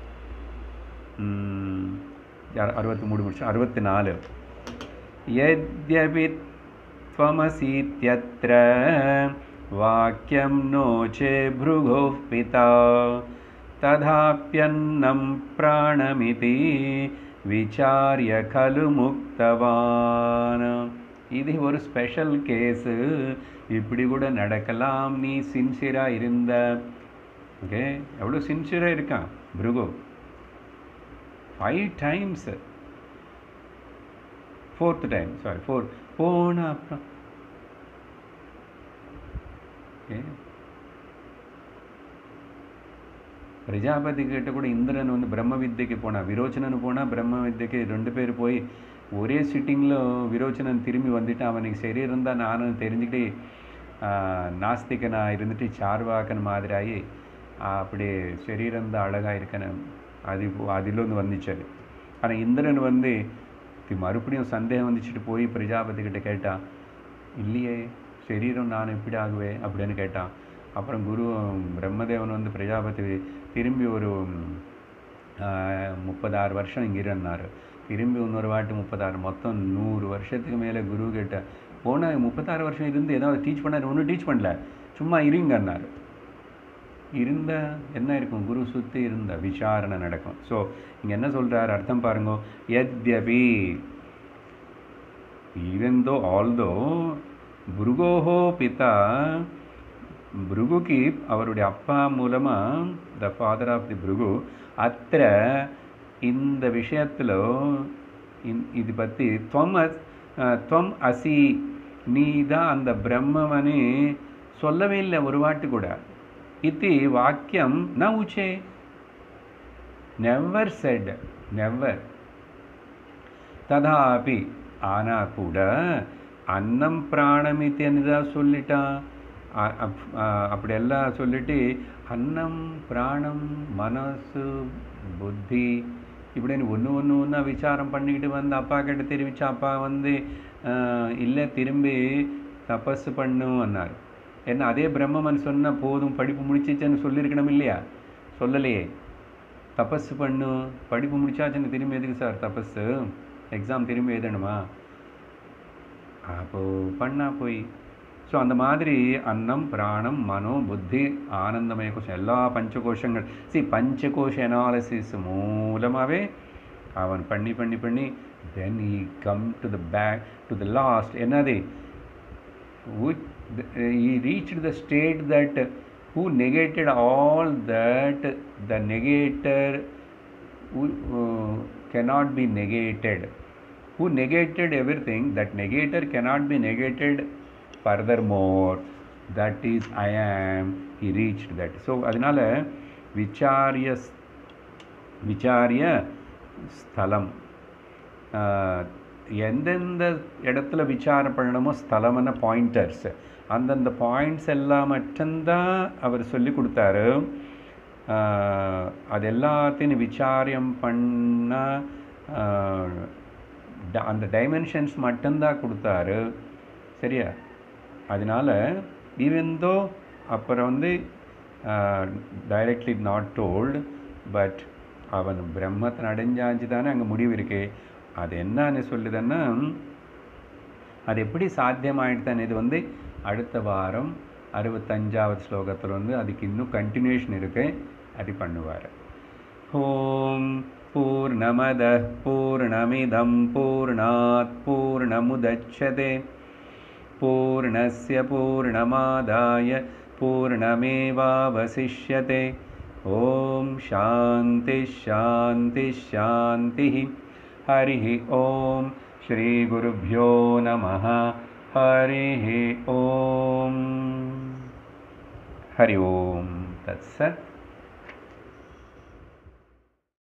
அறுபத்தி மூணு முடிச்சு அறுபத்தி நாலு यद्यपि त्वमसीत्यत्र वाक्यं नो चे भृगोः पिता तथाप्यन्नं प्राणमिति विचार्य खलु முக்தவான் இது ஒரு ஸ்பெஷல் கேஸு இப்படி கூட நடக்கலாம் நீ சின்சியராக இருந்த ஓகே எவ்வளோ சின்சியராக இருக்கான் Bhrigu five times fourth time sorry four போன அப்புறம் ஓகே பிரஜாபதி கிட்ட கூட இந்திரன் வந்து பிரம்ம வித்தைக்கு போனான் விரோச்சனன் போனால் பிரம்ம வித்தைக்கு ரெண்டு பேர் போய் ஒரே சிட்டிங்கில் விரோச்சனன் திரும்பி வந்துட்டு அவனுக்கு சரீரம் தான் நானும் தெரிஞ்சுக்கிட்டு நாஸ்திகனாக இருந்துட்டு சார்வாக்கன் மாதிரி ஆகி அப்படி சரீரம் தான் அழகாக இருக்கணும் அது அதிலிருந்து வந்துச்சு ஆனால் இந்திரன் வந்து தி- மறுபடியும் சந்தேகம் வந்துச்சுட்டு போய் பிரஜாபதி கிட்ட கேட்டான் இல்லையே சரீரம் நான் எப்படி ஆகுவேன் அப்படின்னு கேட்டான் அப்புறம் குரு பிரம்மதேவன் வந்து பிரஜாபதி திரும்பி ஒரு ஆஹ், முப்பதாறு வருஷம் இங்கே இருந்தார் திரும்பி இன்னொரு வாட்டி முப்பத்தாறு மொத்தம் நூறு வருஷத்துக்கு மேலே குரு கிட்ட போன முப்பத்தாறு வருஷம் இருந்து ஏதாவது டீச் பண்ணார் ஒன்றும் டீச் பண்ணல சும்மா இருங்கன்னாரு இருந்த என்ன இருக்கும் குரு சுற்றி இருந்த விசாரணை நடக்கும் ஸோ இங்கே என்ன சொல்றார் அர்த்தம் பாருங்க யத்யபி even though although புருகோஹோ பிதா புருகுக்கு அவருடைய அப்பா மூலமா த ஃபாதர் ஆஃப் தி புருகு அத்திர இந்த விஷயத்தில் இது பற்றி துவம் அஸ்- அஹ், துவம் அசி நீ தான் அந்த பிரம்மவனே சொல்லவே இல்லை ஒரு வாட்டி கூட இது வாக்கியம் ந உச்சே நெவர் செட் நெவர் ததாபி ஆனா கூட அன்னம் பிராணமித்தின்னு தான் சொல்லிட்டான் அ- அப்- அ- அப்படியெல்லாம் சொல்லிட்டு அன்னம் பிராணம் மனசு புத்தி இப்படின்னு ஒன்று ஒன்று ஒன்றா விசாரம் பண்ணிக்கிட்டு வந்து அப்பா கிட்ட தெரிவிச்சு அப்பா வந்து அஹ், இல்லை திரும்பி தபஸ் பண்ணுன்னார் என்ன அதே பிரம்மன் சொன்னா போதும் படிப்பு முடிச்சிச்சேன்னு சொல்லியிருக்கணும் இல்லையா சொல்லலையே தபஸ் பண்ணு படிப்பு முடிச்சாச்சுன்னு திரும்பி எதுக்கு சார் தபஸ் எக்ஸாம் திரும்பி எழுதணுமா அப்போ பண்ணா போய் ஸோ அந்த மாதிரி அன்னம் பிராணம் மனோ புத்தி ஆனந்தமய கோஷம் எல்லா பஞ்சகோஷங்கள் சி பஞ்சகோஷ அனாலிசிஸ் மூலமாகவே அவன் பண்ணி பண்ணி பண்ணி then he came to the back to the last என்னது which the- he reached the state that who negated all that the negator who, uh, cannot be negated who negated everything that negator cannot be negated furthermore that is i am he reached that so அதனால விசாரிய விசாரிய ஸ்தலம் ஆஹ், எந்தெந்த இடத்துல விசாரம் பண்ணணுமோ ஸ்தலமான pointers அந்தந்த points எல்லாம் மட்டும்தான் அவர் சொல்லி கொடுத்தாரு ஆஹ், அது எல்லாத்தையும் விசாரியம் பண்ண ஆஹ், ட- அந்த டைமென்ஷன்ஸ் மட்டும்தான் கொடுத்தாரு சரியா அதனால ஈவெந்தோ அப்புறம் வந்து டைரக்ட்லி நாட் டோல்டு பட் அவன் பிரம்மத்தை அடைஞ்சாச்சு தானே அங்கே முடிவு இருக்கு அது என்னன்னு சொல்லுதுன்னா அது எப்படி சாத்தியமாயிடுதான்னு இது வந்து அடுத்த வாரம் அறுபத்தஞ்சாவது ஸ்லோகத்தில் வந்து அதுக்கு இன்னும் கண்டினியூஷன் இருக்கு அது பண்ணுவார் ஓம் பூர்ணமத பூர்ணமிதம் பூர்ணாத் பூர்ணமுதட்சதே पूर्णस्य पूर्णमादाय पूर्णमेवावशिष्यते ॐ शान्तिः शान्तिः शान्तिः हरिः ॐ श्रीगुरुभ्यो नमः हरिः ॐ हरि ओं तत्सत्